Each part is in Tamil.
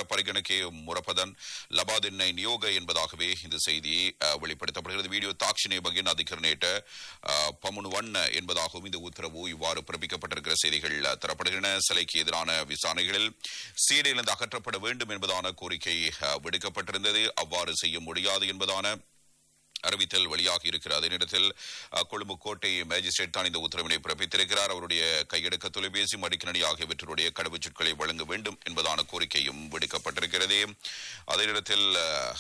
பரிகணக்கே முரப்பதன் லபாதின்னை நியோக என்பதாகவே இந்த செய்தி அஹ், வெளிப்படுத்தப்படுகிறது வீடியோ தாக்ஷினே பகின் அதிகரணேட்ட பமுனுவன் என்பதாகவும் இந்த உத்தரவு இவ்வாறு பிறப்பிக்கப்பட்டிருக்கிற செய்திகள் அஹ், தரப்படுகின்றன சிலைக்கு எதிரான விசாரணைகளில் சீடையிலிருந்து அகற்றப்பட வேண்டும் என்பதான கோரிக்கை அஹ், விடுக்கப்பட்டிருந்தது அவ்வாறு செய்ய முடியாது என்பதான அறிவித்தல் வெளியாகி இருக்கிற அதே நேரத்தில் அஹ், கொழும்பு கோட்டை மேஜிஸ்ட்ரேட் தான் இந்த உத்தரவினை பிறப்பித்திருக்கிறார் அவருடைய கையடக்க தொலைபேசி மடிக்கணி ஆகியவற்றுடைய கடவுச்சொற்களை வழங்க வேண்டும் என்பதான கோரிக்கையும் விடுக்கப்பட்டிருக்கிறது அதே நேரத்தில் அஹ்,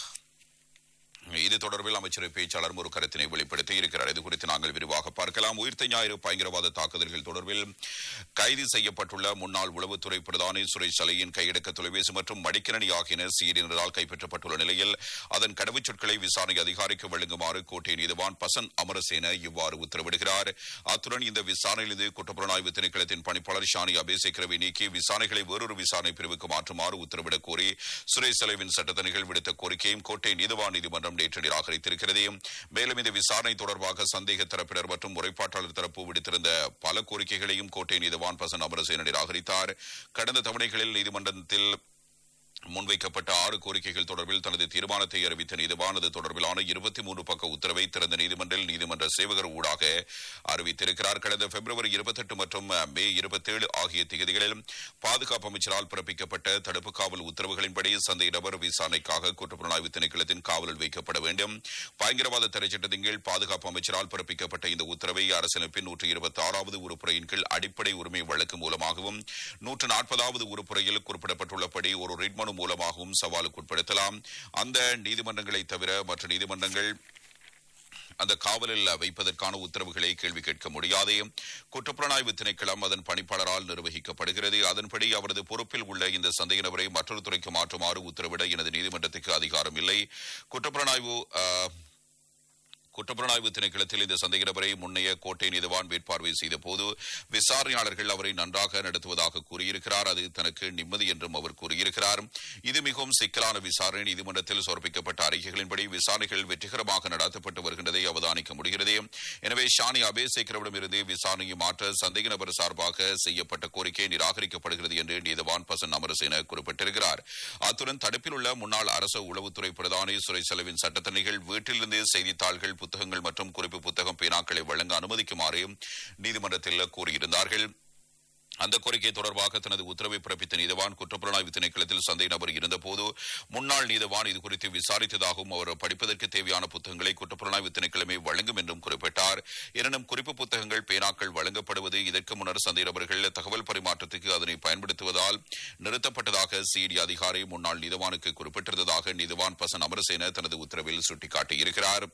இது தொடர்பில் அமைச்சரை பேச்சாளரும் ஒரு கருத்தினை வெளிப்படுத்தி இருக்கிறார் இது குறித்து நாங்கள் விரிவாக பார்க்கலாம் உயிர்த்த ஞாயிறு பயங்கரவாத தாக்குதல்கள் தொடர்பில் கைது செய்யப்பட்டுள்ள முன்னாள் உளவுத்துறை பிரதானி சுரேஷ் சலையின் கையடக்க தொலைபேசி மற்றும் மடிக்கணி ஆகியன சீரினரால் கைப்பற்றப்பட்டுள்ள நிலையில் அதன் கடவுச்சொற்களை விசாரணை அதிகாரிக்கு வழங்குமாறு கோட்டை நீதிவான் பசன் அமரசேன இவ்வாறு உத்தரவிடுகிறார் அத்துடன் இந்த விசாரணையிலிருந்து குற்றப்புலனாய்வு திணைக்களத்தின் பணிப்பாளர் ஷானி அபேசேக்கரவை நீக்கி விசாரணைகளை வேறொரு விசாரணை பிரிவுக்கு மாற்றுமாறு உத்தரவிடக் கோரி சுரேஷ் தலைவின் சட்டத்தணிகள் விடுத்த கோரிக்கையும் கோட்டை நீதிவான் நீதிமன்றம் நேற்று நிராகரித்திருக்கிறது மேலும் இந்த விசாரணை தொடர்பாக சந்தேக தரப்பினர் மற்றும் முறைப்பாட்டாளர் தரப்பு விடுத்திருந்த பல கோரிக்கைகளையும் கோட்டை நீதிவான் பசன் அமரசேன நிராகரித்தார் கடந்த தவணைகளில் நீதிமன்றத்தில் முன்வைக்கப்பட்ட ஆறு கோரிக்கைகள் தொடர்பில் தனது தீர்மானத்தை அறிவித்த நீதிவான் அது தொடர்பிலான இருபத்தி மூன்று பக்க உத்தரவை திறந்த நீதிமன்றில் நீதிமன்ற சேவகர் ஊடாக அறிவித்திருக்கிறார் கடந்த பிப்ரவரி இருபத்தெட்டு மற்றும் மே இருபத்தேழு ஆகிய தேதிகளில் பாதுகாப்பு அமைச்சரால் பிறப்பிக்கப்பட்ட தடுப்பு காவல் உத்தரவுகளின்படி சந்தேக நபர் விசாரணைக்காக குற்றப்புலனாய்வு திணைக்களத்தின் காவலில் வைக்கப்பட வேண்டும் பயங்கரவாத தடைச்சட்டத்தின் கீழ் பாதுகாப்பு அமைச்சரால் பிறப்பிக்கப்பட்ட இந்த உத்தரவை அரசியலமைப்பின் நூற்றி இருபத்தி ஆறாவது உறுப்புறையின் கீழ் அடிப்படை உரிமை வழக்கு மூலமாகவும் நூற்று நாற்பதாவது உறுப்புறையில் குறிப்பிடப்பட்டுள்ளபடி ஒரு ரிட் மனு மூலமாகவும் சவாலுக்கு உட்படுத்தலாம் அந்த நீதிமன்றங்களை தவிர மற்ற நீதிமன்றங்கள் அந்த காவலில் வைப்பதற்கான உத்தரவுகளை கேள்வி கேட்க முடியாது குற்றப்புலனாய்வு திணைக்களம் அதன் பணிப்பாளரால் நிர்வகிக்கப்படுகிறது அதன்படி அவரது பொறுப்பில் உள்ள இந்த சந்தேக நபரை மற்றொரு துறைக்கு மாற்றுமாறு உத்தரவிட எனது நீதிமன்றத்துக்கு அதிகாரம் இல்லை குற்றப்புலனாய்வு ஆஹ், குற்றப்புலனாய்வு திணைக்களத்தில் இந்த சந்தேக நபரை முன்னைய கோட்டை நீதிவான் மேற்பார்வை செய்த போது விசாரணையாளர்கள் அவரை நன்றாக நடத்துவதாக கூறியிருக்கிறார் அது தனக்கு நிம்மதி என்றும் அவர் கூறியிருக்கிறார் இது மிகவும் சிக்கலான விசாரணை நீதிமன்றத்தில் சமர்ப்பிக்கப்பட்ட அறிக்கைகளின்படி விசாரணைகள் வெற்றிகரமாக நடத்தப்பட்டு வருகின்றதை அவதானிக்க முடிகிறது எனவே ஷானி அபேசேகரவிடம் இருந்து விசாரணையை மாற்ற சந்தேக நபர் சார்பாக செய்யப்பட்ட கோரிக்கை நிராகரிக்கப்படுகிறது என்று நீதிவான் பசன் அமரசேன குறிப்பிட்டிருக்கிறார் அத்துடன் தடுப்பில் உள்ள முன்னாள் அரசு உளவுத்துறை பிரதானி சுரை செலவின் சட்டத்தணிகள் வீட்டிலிருந்து செய்தித்தாள்கள் புத்தகங்கள் மற்றும் குறிப்பு புத்தகம் பேனாக்களை வழங்க அனுமதிக்குமாறு நீதிமன்றத்தில் கூறியிருந்தார்கள் அந்த கோரிக்கை தொடர்பாக தனது உத்தரவை பிறப்பித்த நீதவான் குற்றப்புலனாய்வு திணைக்களத்தில் சந்தேக நபர் இருந்தபோது முன்னாள் நீதவான் இது குறித்து விசாரித்ததாகவும் அவர் படிப்பதற்கு தேவையான புத்தகங்களை குற்றப்புலனாய்வு திணைக்களமே வழங்கும் என்றும் குறிப்பிட்டார் எனினும் குறிப்பு புத்தகங்கள் பேனாக்கள் வழங்கப்படுவது இதற்கு முன்னர் சந்தேக நபர்கள் தகவல் பரிமாற்றத்துக்கு அதனை பயன்படுத்துவதால் நிறுத்தப்பட்டதாக சிடி அதிகாரி முன்னாள் நீதவானுக்கு குறிப்பிட்டிருந்ததாக நீதவான் பசன் அமரசேன தனது உத்தரவில் சுட்டிக்காட்டியிருக்கிறார்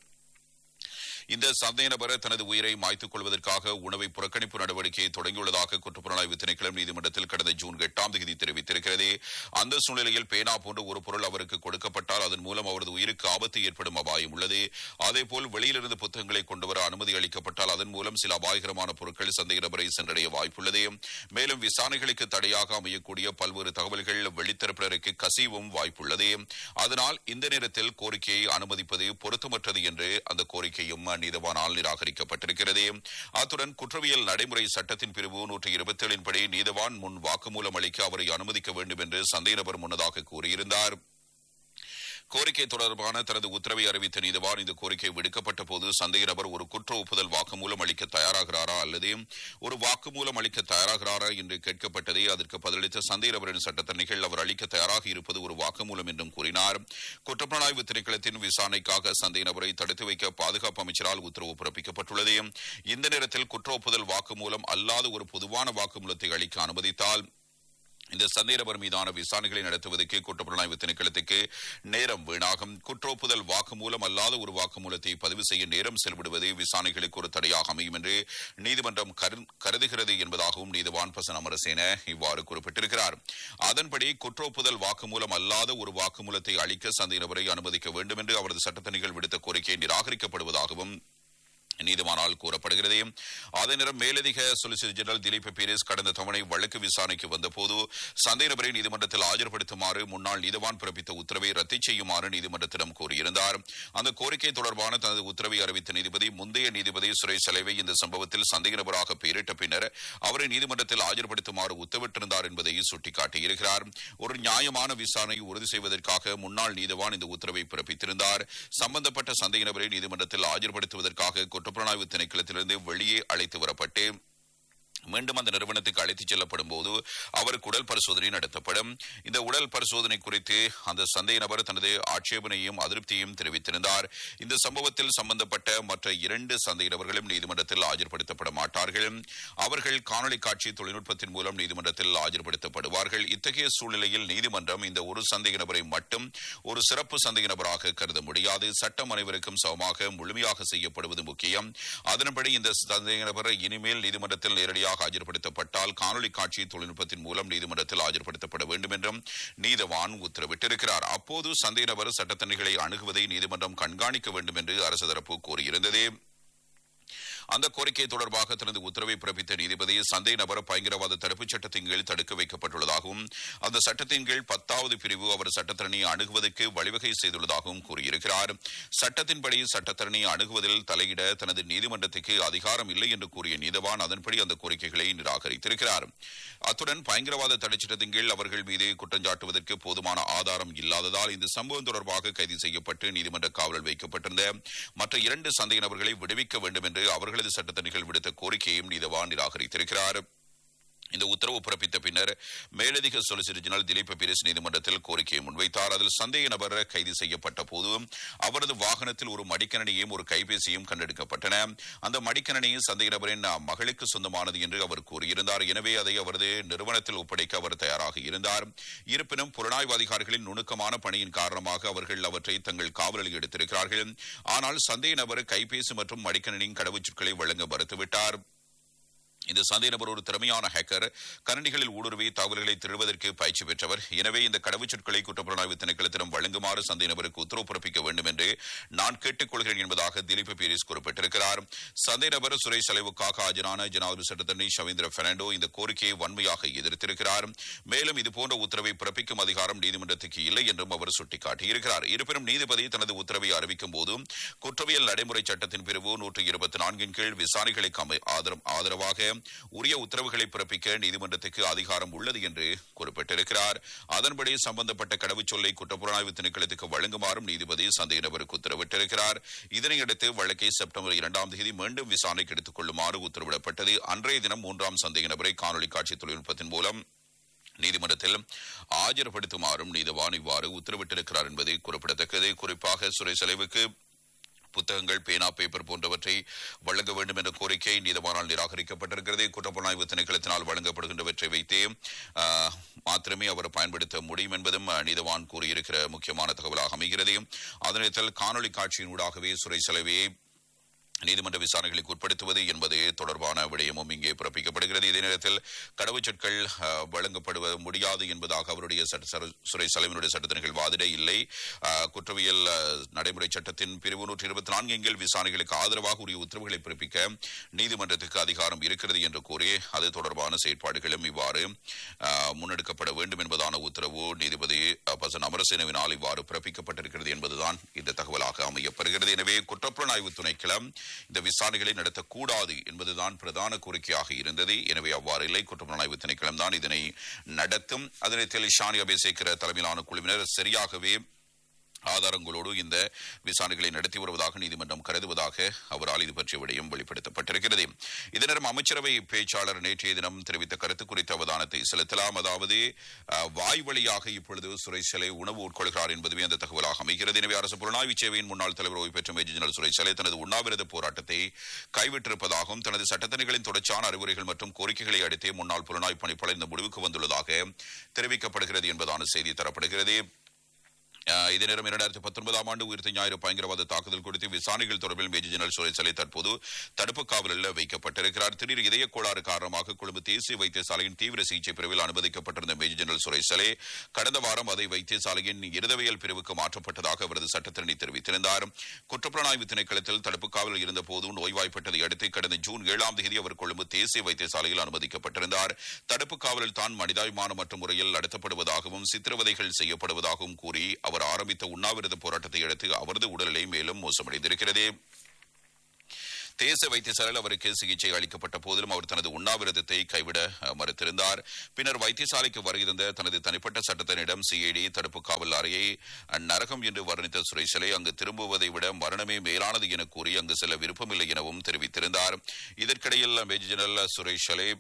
இந்த சந்தேக நபர் தனது உயிரை மாய்த்துக் கொள்வதற்காக உணவை புறக்கணிப்பு நடவடிக்கையை தொடங்கியுள்ளதாக குற்றப்புலனாய்வு திணைக்களம் நீதிமன்றத்தில் கடந்த ஜூன் எட்டாம் தேதி தெரிவித்திருக்கிறது அந்த சூழ்நிலையில் பேனா போன்ற ஒரு பொருள் அவருக்கு கொடுக்கப்பட்டால் அதன் மூலம் அவரது உயிருக்கு ஆபத்து ஏற்படும் அபாயம் உள்ளது அதேபோல் வெளியிலிருந்து புத்தகங்களை கொண்டுவர அனுமதி அளிக்கப்பட்டால் அதன் மூலம் சில அபாயகரமான பொருட்கள் சந்தேக நபரை சென்றடைய வாய்ப்புள்ளது மேலும் விசாரணைகளுக்கு தடையாக அமையக்கூடிய பல்வேறு தகவல்கள் வெளித்தரப்பினருக்கு கசிவும் வாய்ப்புள்ளது அதனால் இந்த நேரத்தில் கோரிக்கையை அனுமதிப்பது பொருத்தமற்றது என்று அந்த கோரிக்கையும் நீதவானால் நிராகரிக்கப்பட்டிருக்கிறது அத்துடன் குற்றவியல் நடைமுறை சட்டத்தின் பிரிவு நூற்றி இருபத்தி ஏழின் படி நீதவான் முன் வாக்குமூலம் அளிக்க அவரை அனுமதிக்க வேண்டும் என்று சந்தேக நபர் முன்னதாக கூறியிருந்தார் கோரிக்கை தொடர்பான தனது உத்தரவை அறிவித்த நீதிவான் இந்த கோரிக்கை விடுக்கப்பட்ட போது சந்தேக நபர் ஒரு குற்ற ஒப்புதல் வாக்குமூலம் அளிக்க தயாராகிறாரா அல்லது ஒரு வாக்குமூலம் அளிக்க தயாராகிறாரா என்று கேட்கப்பட்டதே அதற்கு பதிலளித்த சந்தேக நபரின் சட்டத்தணிகள் அவர் அளிக்க தயாராக இருப்பது ஒரு வாக்குமூலம் என்றும் கூறினார் குற்றப்புலனாய்வு திணைக்களத்தின் விசாரணைக்காக சந்தேக நபரை தடுத்து வைக்க பாதுகாப்பு அமைச்சரால் உத்தரவு பிறப்பிக்கப்பட்டுள்ளது இந்த நேரத்தில் குற்ற ஒப்புதல் வாக்குமூலம் அல்லாத ஒரு பொதுவான வாக்குமூலத்தை அளிக்க அனுமதித்தால் இந்த சந்தேக நபர் மீதான விசாரணைகளை நடத்துவதற்கு குற்றப்புலனாய்வு திணைக்களத்துக்கு நேரம் வீணாகும் குற்றொப்புதல் வாக்குமூலம் அல்லாத ஒரு வாக்குமூலத்தை பதிவு செய்ய நேரம் செலவிடுவது விசாரணைகளுக்கு ஒரு தடையாக அமையும் என்று நீதிமன்றம் கரு- கருதுகிறது என்பதாகவும் நீதிவான் பசன் அமரசேன இவ்வாறு குறிப்பிட்டிருக்கிறார் அதன்படி குற்றொப்புதல் வாக்குமூலம் அல்லாத ஒரு வாக்குமூலத்தை அளிக்க சந்தேக நபரை அனுமதிக்க வேண்டும் என்று அவரது சட்டத்தணிகள் விடுத்த கோரிக்கை நிராகரிக்கப்படுவதாகவும் நீதிமானால் கூறப்படுகிறது அதே நேரம் மேலதிக சொலிசிட்டர் ஜெனரல் திலீப் பீரிஸ் கடந்த தவணை வழக்கு விசாரணைக்கு வந்தபோது சந்தேக நபரை நீதிமன்றத்தில் ஆஜர்படுத்துமாறு முன்னாள் நீதிவான் பிறப்பித்த உத்தரவை ரத்து செய்யுமாறு நீதிமன்றத்திடம் கூறியிருந்தார் அந்த கோரிக்கை தொடர்பான தனது உத்தரவை அறிவித்த நீதிபதி முந்தைய நீதிபதி சுரேஷ் சலைவை இந்த சம்பவத்தில் சந்தேக நபராக பெயரிட்ட பின்னர் அவரை நீதிமன்றத்தில் ஆஜர்படுத்துமாறு உத்தரவிட்டிருந்தார் என்பதை சுட்டிக்காட்டியிருக்கிறார் ஒரு நியாயமான விசாரணையை உறுதி செய்வதற்காக முன்னாள் நீதிவான் இந்த உத்தரவை பிறப்பித்திருந்தார் சம்பந்தப்பட்ட சந்தேக நபரை நீதிமன்றத்தில் ஆஜர்படுத்துவதற்காக குற்றப்புலனாய்வு திணைக்களத்திலிருந்து வெளியே அழைத்து வரப்பட்டு மீண்டும் அந்த நிறுவனத்துக்கு அழைத்துச் செல்லப்படும் போது அவருக்கு உடல் பரிசோதனை நடத்தப்படும் இந்த உடல் பரிசோதனை குறித்து அந்த சந்தேக நபர் தனது ஆட்சேபனையும் அதிருப்தியையும் தெரிவித்திருந்தார் இந்த சம்பவத்தில் சம்பந்தப்பட்ட மற்ற இரண்டு சந்தேக நபர்களும் நீதிமன்றத்தில் ஆஜர்படுத்தப்பட மாட்டார்கள் அவர்கள் காணொலி காட்சி தொழில்நுட்பத்தின் மூலம் நீதிமன்றத்தில் ஆஜர்படுத்தப்படுவார்கள் இத்தகைய சூழ்நிலையில் நீதிமன்றம் இந்த ஒரு சந்தேக நபரை மட்டும் ஒரு சிறப்பு சந்தேக நபராக கருத முடியாது சட்டம் அனைவருக்கும் சமமாக முழுமையாக செய்யப்படுவது முக்கியம் அதன்படி இந்த சந்தேக நபர் இனிமேல் நீதிமன்றத்தில் நேரடியாக ஆஜர்படுத்தப்பட்டால் காணொலி காட்சி தொழில்நுட்பத்தின் மூலம் நீதிமன்றத்தில் ஆஜர்படுத்தப்பட வேண்டும் என்றும் நீதவான் உத்தரவிட்டிருக்கிறார் அப்போது சந்தேக நபர் சட்டத்தணிகளை அணுகுவதை நீதிமன்றம் கண்காணிக்க வேண்டும் என்று அரசு தரப்பு கூறியிருந்தது அந்த கோரிக்கை தொடர்பாக தனது உத்தரவை பிறப்பித்த நீதிபதி சந்தேக நபர் பயங்கரவாத தடுப்புச் சட்டத்தின் கீழ் தடுக்க வைக்கப்பட்டுள்ளதாகவும் அந்த சட்டத்தின் கீழ் பத்தாவது பிரிவு அவர் சட்டத்தரணியை அணுகுவதற்கு வழிவகை செய்துள்ளதாகவும் கூறியிருக்கிறார் சட்டத்தின்படி சட்டத்தரணியை அணுகுவதில் தலையிட தனது நீதிமன்றத்துக்கு அதிகாரம் இல்லை என்று கூறிய நீதவான் அதன்படி அந்த கோரிக்கைகளை நிராகரித்திருக்கிறார் அத்துடன் பயங்கரவாத தடைச்சட்டத்தின் கீழ் அவர்கள் மீது குற்றஞ்சாட்டுவதற்கு போதுமான ஆதாரம் இல்லாததால் இந்த சம்பவம் தொடர்பாக கைது செய்யப்பட்டு நீதிமன்ற காவலில் வைக்கப்பட்டிருந்த மற்ற இரண்டு சந்தேக நபர்களை விடுவிக்க வேண்டும் என்று அவர்களது சட்டத்தணிகள் விடுத்த கோரிக்கையையும் நீதவான் நிராகரித்திருக்கிறார் இந்த உத்தரவு பிறப்பித்த பின்னர் மேலதிக சொலிசிட்டர் ஜெனரல் திலீப் பீரிஸ் நீதிமன்றத்தில் கோரிக்கையை முன்வைத்தார் அதில் சந்தேக நபர் கைது செய்யப்பட்ட போது அவரது வாகனத்தில் ஒரு மடிக்கணினியும் ஒரு கைபேசியும் கண்டெடுக்கப்பட்டன அந்த மடிக்கணினியும் சந்தேக நபரின் மகளுக்கு சொந்தமானது என்று அவர் கூறியிருந்தார் எனவே அதை அவரது நிறுவனத்தில் ஒப்படைக்க அவர் தயாராக இருந்தார் இருப்பினும் புலனாய்வு அதிகாரிகளின் நுணுக்கமான பணியின் காரணமாக அவர்கள் அவற்றை தங்கள் காவலில் எடுத்திருக்கிறார்கள் ஆனால் சந்தேக நபர் கைபேசி மற்றும் மடிக்கணினியின் கடவுச்சொற்களை வழங்க மறுத்துவிட்டார் இந்த சந்தேக நபர் ஒரு திறமையான ஹேக்கர் கரண்டிகளில் ஊடுருவி தகவல்களை திருடுவதற்கு பயிற்சி பெற்றவர் எனவே இந்த கடவுச்சொற்களை குற்றப்புலனாய்வு திணைக்களத்திடம் வழங்குமாறு சந்தேக நபருக்கு உத்தரவு பிறப்பிக்க வேண்டும் என்று நான் கேட்டுக்கொள்கிறேன் என்பதாக திலீப் பீரிஸ் குறிப்பிட்டிருக்கிறார் சந்தேக நபர் சுரேஷ் செலவுக்காக ஆஜரான ஜனாதிபதி சட்டத்தரணி ஷவீந்திர பெர்னாண்டோ இந்த கோரிக்கையை வன்மையாக எதிர்த்திருக்கிறார் மேலும் இதுபோன்ற உத்தரவை பிறப்பிக்கும் அதிகாரம் நீதிமன்றத்துக்கு இல்லை என்றும் அவர் சுட்டிக்காட்டியிருக்கிறார் இருப்பினும் நீதிபதி தனது உத்தரவை அறிவிக்கும் போது குற்றவியல் நடைமுறை சட்டத்தின் பிரிவு நூற்று இருபத்தி நான்கின் கீழ் விசாரணைகளுக்கு அமை- ஆதரம்- ஆதரவாக உரிய உத்தரவுகளை பிறப்பிக்க நீதிமன்றத்துக்கு அதிகாரம் உள்ளது என்று குறிப்பிட்டிருக்கிறார் அதன்படி சம்பந்தப்பட்ட கடவுச்சொல்லை குற்றப்புலனாய்வு திணைக்களத்துக்கு வழங்குமாறும் நீதிபதி சந்தேக நபருக்கு உத்தரவிட்டிருக்கிறார் இதனையடுத்து வழக்கை செப்டம்பர் இரண்டாம் தேதி மீண்டும் விசாரணைக்கு எடுத்துக் கொள்ளுமாறு உத்தரவிடப்பட்டது அன்றைய தினம் மூன்றாம் சந்தேக நபரை காணொலி காட்சி தொழில்நுட்பத்தின் மூலம் நீதிமன்றத்தில் ஆஜர்படுத்துமாறும் நீதவான் இவ்வாறு உத்தரவிட்டிருக்கிறார் என்பது குறிப்பிடத்தக்கது குறிப்பாக சுரேஷ் செலவுக்கு புத்தகங்கள் பேனா பேப்பர் போன்றவற்றை வழங்க வேண்டும் என்ற கோரிக்கை நீதவானால் நிராகரிக்கப்பட்டிருக்கிறது குற்றப்புலனாய்வு திணைக்களத்தினால் வழங்கப்படுகின்றவற்றை வைத்தே ஆஹ், மாத்திரமே அவர் பயன்படுத்த முடியும் என்பதும் அஹ், நீதவான் கூறியிருக்கிற முக்கியமான தகவலாக அமைகிறது அதனத்தில் காணொலி காட்சியினூடாகவே சுரை செலவே நீதிமன்ற விசாரணைகளுக்கு உட்படுத்துவது என்பது தொடர்பான விடயமும் இங்கே பிறப்பிக்கப்படுகிறது இதே நேரத்தில் கடவுச்சொற்கள் அஹ், வழங்கப்படுவ முடியாது என்பதாக அவருடைய சட்ட- சர- சுரை தலைவனுடைய சட்டத்தினர்கள் வாதிட இல்லை அஹ், குற்றவியல் அஹ், நடைமுறை சட்டத்தின் பிரிவு நூற்றி இருபத்தி நான்கு கீழ் விசாரணைகளுக்கு ஆதரவாக உரிய உத்தரவுகளை பிறப்பிக்க நீதிமன்றத்துக்கு அதிகாரம் இருக்கிறது என்று கூறி அது தொடர்பான செயற்பாடுகளும் இவ்வாறு அஹ், முன்னெடுக்கப்பட வேண்டும் என்பதான உத்தரவு நீதிபதி அஹ், பசன் அமரசேனவினால் இவ்வாறு பிறப்பிக்கப்பட்டிருக்கிறது என்பதுதான் இந்த தகவலாக அமையப்படுகிறது எனவே குற்றப்புலனாய்வு துணைக்களம் இந்த விசாரணைகளை நடத்தக்கூடாது என்பதுதான் பிரதான கோரிக்கையாக இருந்தது எனவே அவ்வாறு இல்லை குற்றப்புலனாய்வு திணைக்களம் தான் இதனை நடத்தும் அதனை ஷானி அபேசேகர தலைமையிலான குழுவினர் சரியாகவே ஆதாரங்களோடு இந்த விசாரணைகளை நடத்தி வருவதாக நீதிமன்றம் கருதுவதாக அவரால் இது பற்றிய விடயம் வெளிப்படுத்தப்பட்டிருக்கிறது இதனிடம் அமைச்சரவை பேச்சாளர் நேற்றைய தினம் தெரிவித்த கருத்து குறித்த அவதானத்தை செலுத்தலாம் அதாவது அஹ், வாய் வழியாக இப்பொழுது சுரேஷலை உணவு உட்கொள்கிறார் என்பதுவே அந்த தகவலாக அமைகிறது எனவே அரசு புலனாய்வு சேவையின் முன்னாள் தலைவர் ஓய்வு பெற்ற மேஜர் ஜெனரல் சுரேஷலை தனது உண்ணாவிரத போராட்டத்தை கைவிட்டிருப்பதாகவும் தனது சட்டத்தணிகளின் தொடர்ச்சியான அறிவுரைகள் மற்றும் கோரிக்கைகளை அடுத்தே முன்னாள் புலனாய்வு பணிப்பாளர் இந்த முடிவுக்கு வந்துள்ளதாக தெரிவிக்கப்படுகிறது என்பதான செய்தி தரப்படுகிறது அஹ், இதே நேரம் இரண்டாயிரத்தி பத்தொன்பதாம் ஆண்டு உயிர்த்த ஞாயிறு பயங்கரவாத தாக்குதல் குறித்து விசாரணைகள் தொடர்பில் மேஜர் ஜெனரல் சுரேசலை தற்போது தடுப்பு காவலில் வைக்கப்பட்டிருக்கிறார் திடீர் இதய கோளாறு காரணமாக கொழும்பு தேசிய வைத்தியசாலையின் தீவிர சிகிச்சை பிரிவில் அனுமதிக்கப்பட்டிருந்த மேஜர் ஜெனரல் சுரேசலே கடந்த வாரம் அதை வைத்தியசாலையின் இருதவியல் பிரிவுக்கு மாற்றப்பட்டதாக அவரது சட்டத்திரணி தெரிவித்திருந்தார் குற்றப்புலனாய்வு திணைக்களத்தில் தடுப்பு காவலில் இருந்தபோது நோய்வாய்ப்பட்டதை அடுத்து கடந்த ஜூன் ஏழாம் தேதி அவர் கொழும்பு தேசிய வைத்தியசாலையில் அனுமதிக்கப்பட்டிருந்தார் தடுப்பு காவலில் தான் மனிதாபிமானமற்ற முறையில் நடத்தப்படுவதாகவும் சித்திரவதைகள் செய்யப்படுவதாகவும் கூறி அவர் ஆரம்பித்த உண்ணாவிரத போராட்டத்தை அடுத்து அவரது உடல்நிலை மேலும் மோசமடைந்திருக்கிறது தேசிய வைத்தியசாலையில் அவருக்கு சிகிச்சை அளிக்கப்பட்ட போதிலும் அவர் தனது உண்ணாவிரதத்தை கைவிட அஹ், மறுத்திருந்தார் பின்னர் வைத்தியசாலைக்கு வருகிருந்த தனது தனிப்பட்ட சட்டத்தினிடம் சிஐடி தடுப்பு காவல் அறையை அஹ், நரகம் என்று வர்ணித்த சுரேசலை அங்கு திரும்புவதை விட மரணமே மேலானது என கூறி அங்கு செல்ல விருப்பமில்லை எனவும் தெரிவித்திருந்தார் இதற்கிடையில் மேஜர் ஜெனரல் சுரேஷலை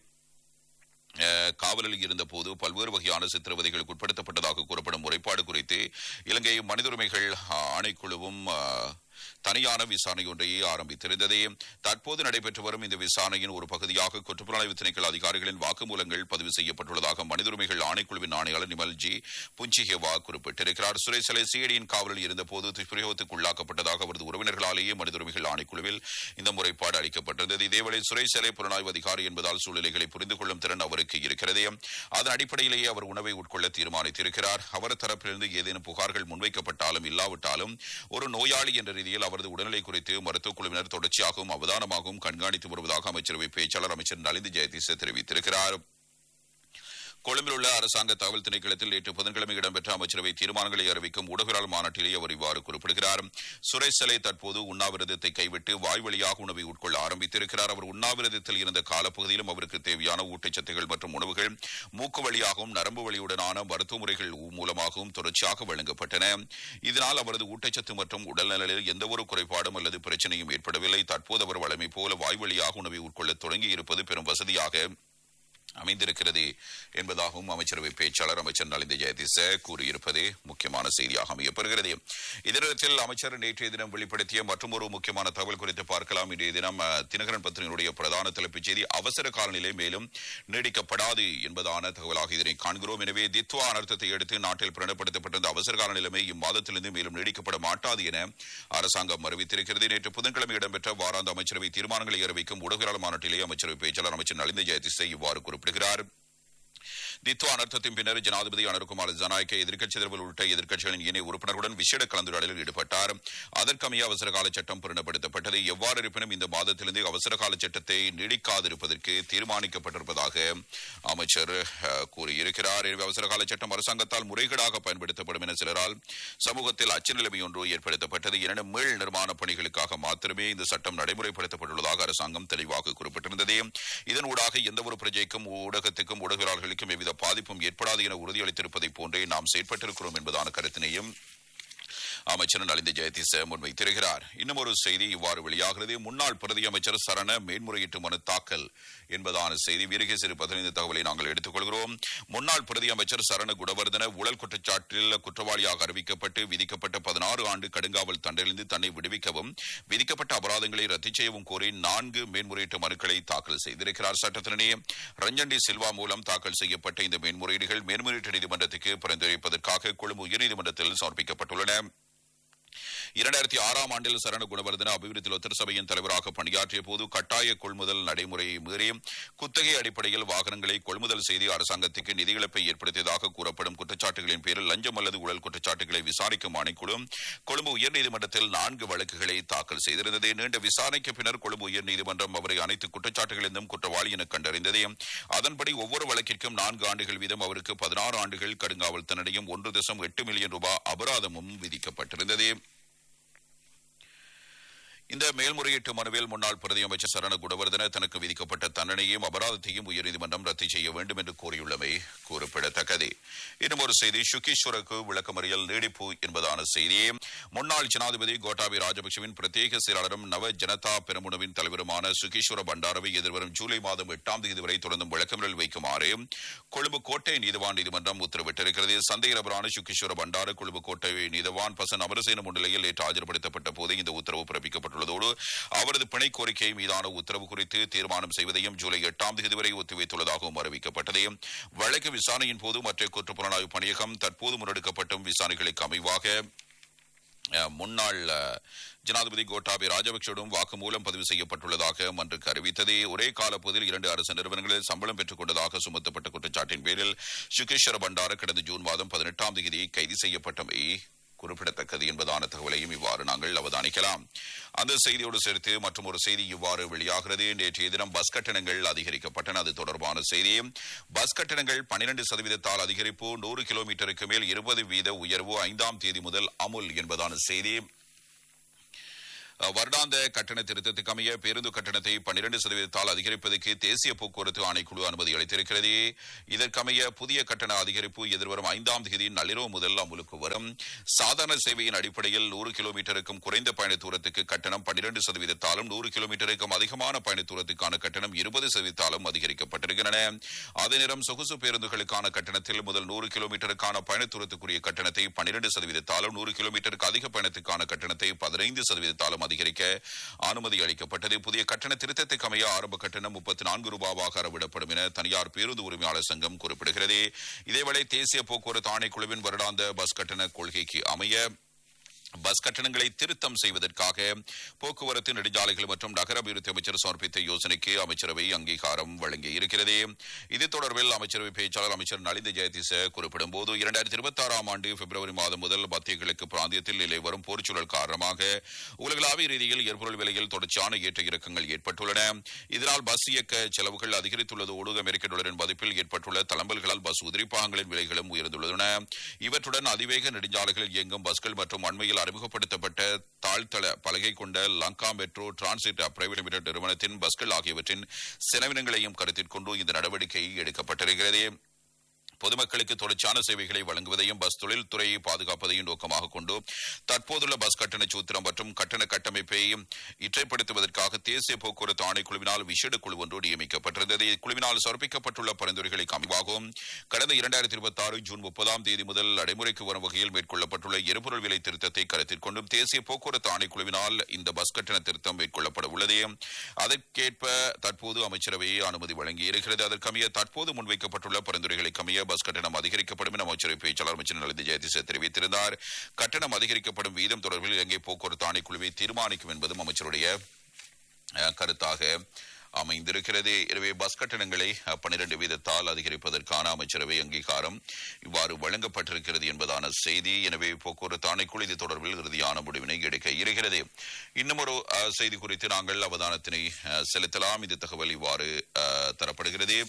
அஹ், காவலில் இருந்தபோது பல்வேறு வகையான சித்திரவதைகளுக்கு உட்படுத்தப்பட்டதாக கூறப்படும் முறைப்பாடு குறித்து இலங்கை மனித உரிமைகள் அஹ், ஆணைக்குழுவும் அஹ், தனியான விசாரணை ஒன்றை ஆரம்பித்திருந்தது தற்போது நடைபெற்று வரும் இந்த விசாரணையின் ஒரு பகுதியாக குற்றப்புலனாய்வு திணைக்கள அதிகாரிகளின் வாக்குமூலங்கள் பதிவு செய்யப்பட்டுள்ளதாக மனித உரிமைகள் ஆணைக்குழுவின் ஆணையாளர் நிமல் ஜி புஞ்சிஹேவா குறிப்பிட்டிருக்கிறார் சுரேசலை சிஐடியின் காவலில் இருந்தபோது துஷ்பிரயோகத்துக்கு உள்ளாக்கப்பட்டதாக அவரது உறவினர்களாலேயே மனித உரிமைகள் ஆணைக்குழுவில் இந்த முறைப்பாடு அளிக்கப்பட்டிருந்தது இதேவேளை சுரேசலை புலனாய்வு அதிகாரி என்பதால் சூழ்நிலைகளை புரிந்து கொள்ளும் திறன் அவருக்கு இருக்கிறது அதன் அடிப்படையிலேயே அவர் உணவை உட்கொள்ள தீர்மானித்திருக்கிறார் அவர் தரப்பிலிருந்து ஏதேனும் புகார்கள் முன்வைக்கப்பட்டாலும் இல்லாவிட்டாலும் ஒரு நோயாளி என்ற ரீதியில் அவரது உடல்நிலை குறித்து மருத்துவக் குழுவினர் தொடர்ச்சியாகவும் அவதானமாகவும் கண்காணித்து வருவதாக அமைச்சரவை பேச்சாளர் அமைச்சர் நலிந்து ஜெயதீச தெரிவித்திருக்கிறார் கொழும்பில் உள்ள அரசாங்க தகவல் திணைக்களத்தில் நேற்று புதன்கிழமை இடம்பெற்ற அமைச்சரவை தீர்மானங்களை அறிவிக்கும் ஊடகவியலாளர் மாநாட்டிலேயே அவர் இவ்வாறு குறிப்பிடுகிறார் சுரேஷ் சலை தற்போது உண்ணாவிரதத்தை கைவிட்டு வாய் வழியாக உணவை உட்கொள்ள ஆரம்பித்திருக்கிறார் அவர் உண்ணாவிரதத்தில் இருந்த காலப்பகுதியிலும் அவருக்கு தேவையான ஊட்டச்சத்துகள் மற்றும் உணவுகள் மூக்கு வழியாகவும் நரம்பு வழியுடனான மருத்துவ முறைகள் மூலமாகவும் தொடர்ச்சியாக வழங்கப்பட்டன இதனால் அவரது ஊட்டச்சத்து மற்றும் உடல்நலில் எந்தவொரு குறைபாடும் அல்லது பிரச்சனையும் ஏற்படவில்லை தற்போது அவர் வழமை போல வாய் வழியாக உணவை உட்கொள்ள தொடங்கி இருப்பது பெரும் வசதியாக அமைந்திருக்கிறது என்பதாகவும் அமைச்சரவை பேச்சாளர் அமைச்சர் நலிந்த ஜெயதிச கூறியிருப்பது முக்கியமான செய்தியாக அமையப்படுகிறது இதனிடத்தில் அமைச்சர் நேற்றைய தினம் வெளிப்படுத்திய மற்றும் ஒரு முக்கியமான தகவல் குறித்து பார்க்கலாம் இன்றைய தினம் அஹ், தினகரன் பத்திரிகையினுடைய பிரதான தலைப்புச் செய்தி அவசர காலநிலை மேலும் நீடிக்கப்படாது என்பதான தகவலாக இதனை காண்கிறோம் எனவே தித்வா அனர்த்தத்தை அடுத்து நாட்டில் பிரணப்படுத்தப்பட்டிருந்த அவசர கால நிலைமை இம்மாதத்திலிருந்து மேலும் நீடிக்கப்பட மாட்டாது என அரசாங்கம் அறிவித்திருக்கிறது நேற்று புதன்கிழமை இடம்பெற்ற வாராந்த அமைச்சரவை தீர்மானங்களை அறிவிக்கும் ஊடகவியலாளர் மாநாட்டிலேயே அமைச்சரவை பேச்சாளர் அமைச்சர் நலிந்த ஜெயதிசை இவ்வாறு குறிப்பிடுகிறார் தித்வா அனர்த்தத்தின் பின்னர் ஜனாதிபதி அனுர்குமார் ஜனநாயக எதிர்க்கட்சி தேர்தல் உள்ளிட்ட எதிர்க்கட்சிகளின் இணை உறுப்பினர்களுடன் விசேட கலந்துரையாடலில் ஈடுபட்டார் அதற்கமைய அவசர கால சட்டம் பிரணப்படுத்தப்பட்டது எவ்வாறு இருப்பினும் இந்த மாதத்திலிருந்து அவசர கால சட்டத்தை நீடிக்காதிருப்பதற்கு தீர்மானிக்கப்பட்டிருப்பதாக அமைச்சர் அஹ், கூறியிருக்கிறார் எனவே அவசர கால சட்டம் அரசாங்கத்தால் முறைகேடாக பயன்படுத்தப்படும் என சிலரால் சமூகத்தில் அச்ச நிலைமை ஒன்று ஏற்படுத்தப்பட்டது என மீள் நிர்மாண பணிகளுக்காக மாத்திரமே இந்த சட்டம் நடைமுறைப்படுத்தப்பட்டுள்ளதாக அரசாங்கம் தெளிவாக குறிப்பிட்டிருந்தது இதன் ஊடாக எந்தவொரு பிரஜைக்கும் ஊடகத்துக்கும் ஊடகவியலாளர்களுக்கும் எவ்வித பாதிப்பும் ஏற்படாது என உறுதியளித்திருப்பதைப் போன்றே நாம் செயற்பட்டிருக்கிறோம் என்பதான கருத்தினையும் அமைச்சர் நலிந்த ஜெயதிச முன்வைத்திருக்கிறார் இன்னும் ஒரு செய்தி இவ்வாறு வெளியாகிறது முன்னாள் பிரதி அமைச்சர் சரண மேன்முறையீட்டு மனு தாக்கல் என்பதான செய்தி வீரகே சிறு பதினைந்து தகவலை நாங்கள் எடுத்துக்கொள்கிறோம் முன்னாள் பிரதி அமைச்சர் சரண குணவர்தன ஊழல் குற்றச்சாட்டில் குற்றவாளியாக அறிவிக்கப்பட்டு விதிக்கப்பட்ட பதினாறு ஆண்டு கடுங்காவல் தண்டனையிலிருந்து தன்னை விடுவிக்கவும் விதிக்கப்பட்ட அபராதங்களை ரத்து செய்யவும் கோரி நான்கு மேன்முறையீட்டு மனுக்களை தாக்கல் செய்திருக்கிறார் சட்டத்தினே ரஞ்சன் டி சில்வா மூலம் தாக்கல் செய்யப்பட்ட இந்த மேன்முறையீடுகள் மேன்முறையீட்டு நீதிமன்றத்துக்கு பரிந்துரைப்பதற்காக கொழும்பு உயர்நீதிமன்றத்தில் சமர்ப்பிக்கப்பட்டுள்ளன இரண்டாயிரத்தி ஆறாம் ஆண்டில் சரண குணவர்தன அபிவிருத்தி லொத்தர் சபையின் தலைவராக பணியாற்றிய போது கட்டாய கொள்முதல் நடைமுறையை மீறி குத்தகை அடிப்படையில் வாகனங்களை கொள்முதல் செய்து அரசாங்கத்துக்கு நிதி இழப்பை ஏற்படுத்தியதாக கூறப்படும் குற்றச்சாட்டுகளின் பேரில் லஞ்சம் அல்லது ஊழல் குற்றச்சாட்டுகளை விசாரிக்கும் ஆணைக்குழு கொழும்பு உயர்நீதிமன்றத்தில் நான்கு வழக்குகளை தாக்கல் செய்திருந்தது நீண்ட விசாரணைக்கு பின்னர் கொழும்பு உயர்நீதிமன்றம் அவரை அனைத்து குற்றச்சாட்டுகளிலிருந்தும் குற்றவாளி என கண்டறிந்தது அதன்படி ஒவ்வொரு வழக்கிற்கும் நான்கு ஆண்டுகள் வீதம் அவருக்கு பதினாறு ஆண்டுகள் கடுங்காவல் தண்டனையும் ஒன்று தசம் எட்டு மில்லியன் ரூபாய் அபராதமும் விதிக்கப்பட்டிருந்தது இந்த மேல்முறையீட்டு மனுவில் முன்னாள் பிரதி அமைச்சர் சரண குணவர்தன தனக்கு விதிக்கப்பட்ட தண்டனையும் அபராதத்தையும் உயர்நீதிமன்றம் ரத்து செய்ய வேண்டும் என்று கூறியுள்ளமை குறிப்பிடத்தக்கது இன்னும் ஒரு செய்தி சுகீஸ்வருக்கு விளக்கமறியல் நீடிப்பு என்பதான செய்தி முன்னாள் ஜனாதிபதி கோட்டாபி ராஜபக்சவின் பிரத்யேக செயலாளரும் நவ ஜனதா பெருமுனவின் தலைவருமான சுகீஸ்வர பண்டாரவை எதிர்வரும் ஜூலை மாதம் எட்டாம் தேதி வரை தொடர்ந்து விளக்கமறியல் வைக்குமாறு கொழும்பு கோட்டை நீதிவான் நீதிமன்றம் உத்தரவிட்டிருக்கிறது சந்தேக நபரான சுகீஸ்வர பண்டார கொழும்பு கோட்டை நீதிவான் பசன் அமரசேன முன்னிலையில் நேற்று ஆஜர்படுத்தப்பட்ட போது இந்த உத்தரவு பிறப்பிக்கப்பட்டுள்ளது செய்யப்பட்டுள்ளதோடு அவரது பிணை கோரிக்கை மீதான உத்தரவு குறித்து தீர்மானம் செய்வதையும் ஜூலை எட்டாம் தேதி வரை ஒத்திவைத்துள்ளதாகவும் அறிவிக்கப்பட்டது வழக்கு விசாரணையின் போது மற்ற குற்றப்புலனாய்வு பணியகம் தற்போது முன்னெடுக்கப்பட்டும் விசாரணைகளுக்கு அமைவாக அஹ், முன்னாள் அஹ், ஜனாதிபதி கோட்டாபே ராஜபக்சேடும் வாக்குமூலம் பதிவு செய்யப்பட்டுள்ளதாக மன்றுக்கு அறிவித்தது ஒரே காலப்பகுதியில் இரண்டு அரசு நிறுவனங்களில் சம்பளம் பெற்றுக் கொண்டதாக சுமத்தப்பட்ட குற்றச்சாட்டின் பேரில் சுகேஸ்வர பண்டார கடந்த ஜூன் மாதம் பதினெட்டாம் தேதி கைது செய்யப்பட்டமை குறிப்பிடத்தக்கது என்பதான தகவலையும் இவ்வாறு நாங்கள் அவதானிக்கலாம் அந்த செய்தியோடு சேர்த்து மற்றும் ஒரு செய்தி இவ்வாறு வெளியாகிறது நேற்றைய தினம் பஸ் கட்டணங்கள் அதிகரிக்கப்பட்டன அது தொடர்பான செய்தி பஸ் கட்டணங்கள் பன்னிரண்டு சதவீதத்தால் அதிகரிப்பு நூறு கிலோமீட்டருக்கு மேல் இருபது வீத உயர்வு ஐந்தாம் தேதி முதல் அமுல் என்பதான செய்தி அஹ், வருடாந்த கட்டண திருத்தத்துக்கு அமைய பேருந்து கட்டணத்தை பன்னிரண்டு சதவீதத்தால் அதிகரிப்பதற்கு தேசிய போக்குவரத்து ஆணைக்குழு அனுமதி அளித்திருக்கிறது இதற்கமைய புதிய கட்டண அதிகரிப்பு எதிர்வரும் ஐந்தாம் தேதி நள்ளிரவு முதல் அமுலுக்கு வரும் சாதாரண சேவையின் அடிப்படையில் நூறு கிலோமீட்டருக்கும் குறைந்த பயண தூரத்துக்கு கட்டணம் பன்னிரண்டு சதவீதத்தாலும் நூறு கிலோமீட்டருக்கும் அதிகமான பயண தூரத்துக்கான கட்டணம் இருபது சதவீதத்தாலும் அதிகரிக்கப்பட்டிருக்கின்றன அதே நேரம் சொகுசு பேருந்துகளுக்கான கட்டணத்தில் முதல் நூறு கிலோமீட்டருக்கான பயண தூரத்துக்குரிய கட்டணத்தை பன்னிரண்டு சதவீதத்தாலும் நூறு கிலோமீட்டருக்கு அதிக பயணத்துக்கான கட்டணத்தை பதினைந்து சதவீதத்தாலும் அதிகரிக்க அனுமதி அளிக்கப்பட்டது புதிய கட்டண திருத்தத்துக்கு அமைய ஆரம்ப கட்டணம் முப்பத்தி நான்கு ரூபாவாக அறவிடப்படும் என தனியார் பேருந்து உரிமையாளர் சங்கம் குறிப்பிடுகிறது இதேவேளை தேசிய போக்குவரத்து ஆணைக்குழுவின் வருடாந்த பஸ் கட்டண கொள்கைக்கு அமைய பஸ் கட்டணங்களை திருத்தம் செய்வதற்காக போக்குவரத்து நெடுஞ்சாலைகள் மற்றும் நகர அபிவிருத்தி அமைச்சர் சமர்ப்பித்த யோசனைக்கு அமைச்சரவை அங்கீகாரம் வழங்கி இருக்கிறது இது தொடர்பில் அமைச்சரவை பேச்சாளர் அமைச்சர் நலிந்த ஜெயதிச குறிப்பிடும் போது இரண்டாயிரத்தி இருபத்தி ஆறாம் ஆண்டு பிப்ரவரி மாதம் முதல் மத்திய கிழக்கு பிராந்தியத்தில் நிலை வரும் போர்ச்சூழல் காரணமாக உலகளாவிய ரீதியில் எரிபொருள் விலையில் தொடர்ச்சியான ஏற்ற இறக்கங்கள் ஏற்பட்டுள்ளன இதனால் பஸ் இயக்க செலவுகள் அதிகரித்துள்ளதோடு அமெரிக்க டாலரின் மதிப்பில் ஏற்பட்டுள்ள தளம்பல்களால் பஸ் உதிரிப்பாகங்களின் விலைகளும் உயர்ந்துள்ளன இவற்றுடன் அதிவேக நெடுஞ்சாலைகளில் இயங்கும் பஸ்கள் மற்றும் அண்மையில் அறிமுகப்படுத்தப்பட்ட தாழ்த்தள பலகை கொண்ட Lanka metro transit private limited நிறுவனத்தின் பஸ்கள் ஆகியவற்றின் செலவினங்களையும் கருத்தில் கொண்டு இந்த நடவடிக்கை எடுக்கப்பட்டிருக்கிறது பொதுமக்களுக்கு தொடர்ச்சியான சேவைகளை வழங்குவதையும் பஸ் தொழில்துறையை பாதுகாப்பதையும் நோக்கமாக கொண்டு தற்போதுள்ள பஸ் கட்டண சூத்திரம் மற்றும் கட்டண கட்டமைப்பை இற்றைப்படுத்துவதற்காக தேசிய போக்குவரத்து ஆணைக்குழுவினால் விசேட குழு ஒன்று நியமிக்கப்பட்டிருந்தது இக்குழுவினால் சமர்ப்பிக்கப்பட்டுள்ள பரிந்துரைகளுக்கு அமைவாகவும் கடந்த இரண்டாயிரத்தி இருபத்தி ஆறு ஜூன் முப்பதாம் தேதி முதல் நடைமுறைக்கு வரும் வகையில் மேற்கொள்ளப்பட்டுள்ள எரிபொருள் விலை திருத்தத்தை கருத்தில் கொண்டும் தேசிய போக்குவரத்து ஆணைக்குழுவினால் இந்த பஸ் கட்டண திருத்தம் மேற்கொள்ளப்பட உள்ளது அதற்கேற்ப தற்போது அமைச்சரவை அனுமதி வழங்கியிருக்கிறது அதற்கமைய தற்போது முன்வைக்கப்பட்டுள்ள பரிந்துரைகளுக்கு அமைய பஸ் கட்டணம் அதிகரிக்கப்படும் என அமைச்சரவை பேச்சாளர் அமைச்சர் நலிந்த ஜெயதிச தெரிவித்திருந்தார் கட்டணம் அதிகரிக்கப்படும் வீதம் தொடர்பில் இலங்கை போக்குவரத்து ஆணைக்குழுவை தீர்மானிக்கும் என்பதும் அமைச்சருடைய அஹ், கருத்தாக அமைந்திருக்கிறது எனவே பஸ் கட்டணங்களை பன்னிரண்டு வீதத்தால் அதிகரிப்பதற்கான அமைச்சரவை அங்கீகாரம் இவ்வாறு வழங்கப்பட்டிருக்கிறது என்பதான செய்தி எனவே போக்குவரத்து ஆணைக்குழு இது தொடர்பில் இறுதியான முடிவினை எடுக்க இருக்கிறது இன்னும் ஒரு அஹ், செய்தி குறித்து நாங்கள் அவதானத்தினை அஹ், செலுத்தலாம் இது தகவல் இவ்வாறு அஹ், தரப்படுகிறது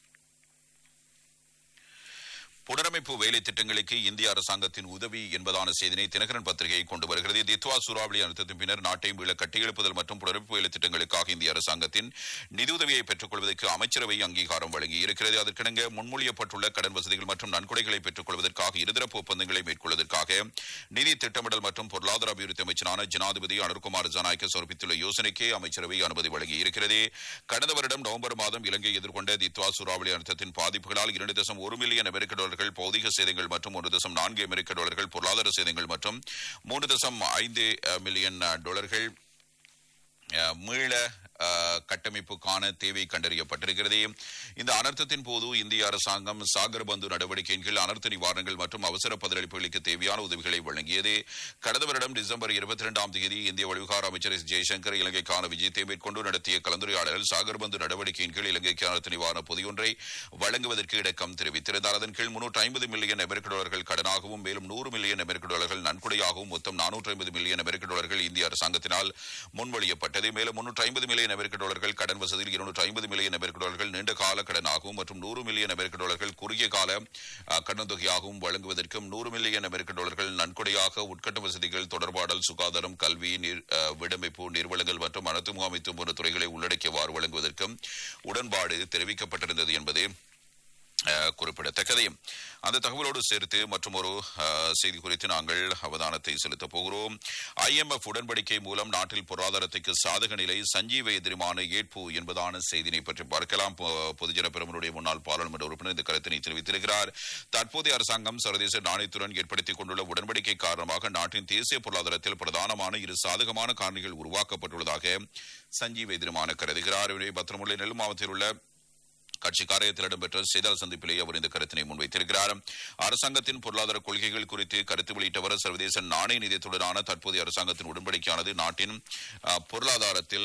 புனரமைப்பு வேலை திட்டங்களுக்கு இந்திய அரசாங்கத்தின் உதவி என்பதான செய்தினை தினகரன் பத்திரிகை கொண்டு வருகிறது தித்வா சூறாவளி அழுத்தத்தின் பின்னர் நாட்டை மீள கட்டியெழுப்புதல் மற்றும் புனரமைப்பு வேலை திட்டங்களுக்காக இந்திய அரசாங்கத்தின் நிதியுதவியை பெற்றுக் கொள்வதற்கு அமைச்சரவை அங்கீகாரம் வழங்கி இருக்கிறது அதற்கிணங்க முன்மொழியப்பட்டுள்ள கடன் வசதிகள் மற்றும் நன்கொடைகளை பெற்றுக் கொள்வதற்காக இருதரப்பு ஒப்பந்தங்களை மேற்கொள்வதற்காக நிதி திட்டமிடல் மற்றும் பொருளாதார அபிவிருத்தி அமைச்சரான ஜனாதிபதி அனுர்குமார் ஜனாய்க்கு சமர்ப்பித்துள்ள யோசனைக்கு அமைச்சரவை அனுமதி வழங்கி இருக்கிறது கடந்த வருடம் நவம்பர் மாதம் இலங்கை எதிர்கொண்ட தித்வா சூறாவளி அழுத்தத்தின் பாதிப்புகளால் இரண்டு தசம் ஒரு மில்லியன் அமெரிக்க டாலர்கள் பௌதிக சேதங்கள் மற்றும் ஒரு தசம் நான்கு அமெரிக்க டாலர்கள் பொருளாதார சேதங்கள் மற்றும் மூன்று தசம் ஐந்து அஹ், மில்லியன் அஹ், டாலர்கள் அஹ், மீள அஹ், கட்டமைப்புக்கான தேவை கண்டறியப்பட்டிருக்கிறது இந்த அனர்த்தத்தின் போது இந்திய அரசாங்கம் சாகர் பந்து நடவடிக்கையின் கீழ் அனர்த்த நிவாரணங்கள் மற்றும் அவசர பதிலளிப்புகளுக்கு தேவையான உதவிகளை வழங்கியது கடந்த வருடம் டிசம்பர் இருபத்தி இரண்டாம் தேதி இந்திய வெளிவிகார அமைச்சர் எஸ் ஜெய்சங்கர் இலங்கைக்கான விஜயத்தை மேற்கொண்டு நடத்திய கலந்துரையாடலில் சாகர் பந்து நடவடிக்கையின் கீழ் இலங்கைக்கு அனர்த்த நிவாரண பொதியொன்றை வழங்குவதற்கு இணக்கம் தெரிவித்திருந்தார் அதன் கீழ் முன்னூற்று ஐம்பது மில்லியன் அமெரிக்க டாலர்கள் கடனாகவும் மேலும் நூறு மில்லியன் அமெரிக்க டாலர்கள் நன்கொடையாகவும் மொத்தம் நானூற்று ஐம்பது மில்லியன் அமெரிக்க டாலர்கள் இந்திய அரசாங்கத்தினால் முன்மொழியப்பட்டது மேலும் முன்னூற்று ஐம்பது மில்லியன் அமெரிக்க டாலர்கள் கடன் வசதியில் இருநூற்று ஐம்பது மில்லியன் அமெரிக்க டாலர்கள் நீண்ட கால கடனாகவும் மற்றும் நூறு மில்லியன் அமெரிக்க டாலர்கள் குறுகிய கால அஹ், கடன் தொகையாகவும் வழங்குவதற்கும் நூறு மில்லியன் அமெரிக்க டாலர்கள் நன்கொடையாக உட்கட்ட வசதிகள் தொடர்பாடல் சுகாதாரம் கல்வி நீர் அஹ், வீடமைப்பு நீர்வளங்கள் மற்றும் அனைத்து முகாமைத்துவம் போன்ற துறைகளை உள்ளடக்கியவாறு வழங்குவதற்கும் உடன்பாடு தெரிவிக்கப்பட்டிருந்தது என்பது அஹ், குறிப்பிடத்தக்கது அந்த தகவலோடு சேர்த்து மற்றும் ஒரு செய்தி குறித்து நாங்கள் அவதானத்தை செலுத்தப் போகிறோம் ஐஎம்எஃப் உடன்படிக்கை மூலம் நாட்டில் பொருளாதாரத்துக்கு சாதக நிலை சஞ்சீவ எதிரிமான ஏற்பு என்பதான செய்தினை பற்றி பார்க்கலாம் பொ- பொதுஜன பெருமனுடைய முன்னாள் பாராளுமன்ற உறுப்பினர் இந்த கருத்தினை தெரிவித்திருக்கிறார் தற்போதைய அரசாங்கம் சர்வதேச நாணயத்துடன் ஏற்படுத்திக் கொண்டுள்ள உடன்படிக்கை காரணமாக நாட்டின் தேசிய பொருளாதாரத்தில் பிரதானமான இரு சாதகமான காரணிகள் உருவாக்கப்பட்டுள்ளதாக சஞ்சீவ எதிரிமான கருதுகிறார் எனவே பத்திரமுல்லை நெல் மாவட்டத்தில் உள்ள கட்சி காரியத்தில் இடம்பெற்ற செய்தியாளர் சந்திப்பிலேயே அவர் இந்த கருத்தினை முன்வைத்திருக்கிறார் அரசாங்கத்தின் பொருளாதார கொள்கைகள் குறித்து கருத்து வெளியிட்டவர் சர்வதேச நாணய நிதியத்துடனான தற்போதைய அரசாங்கத்தின் உடன்படிக்கையானது நாட்டின் அஹ், பொருளாதாரத்தில்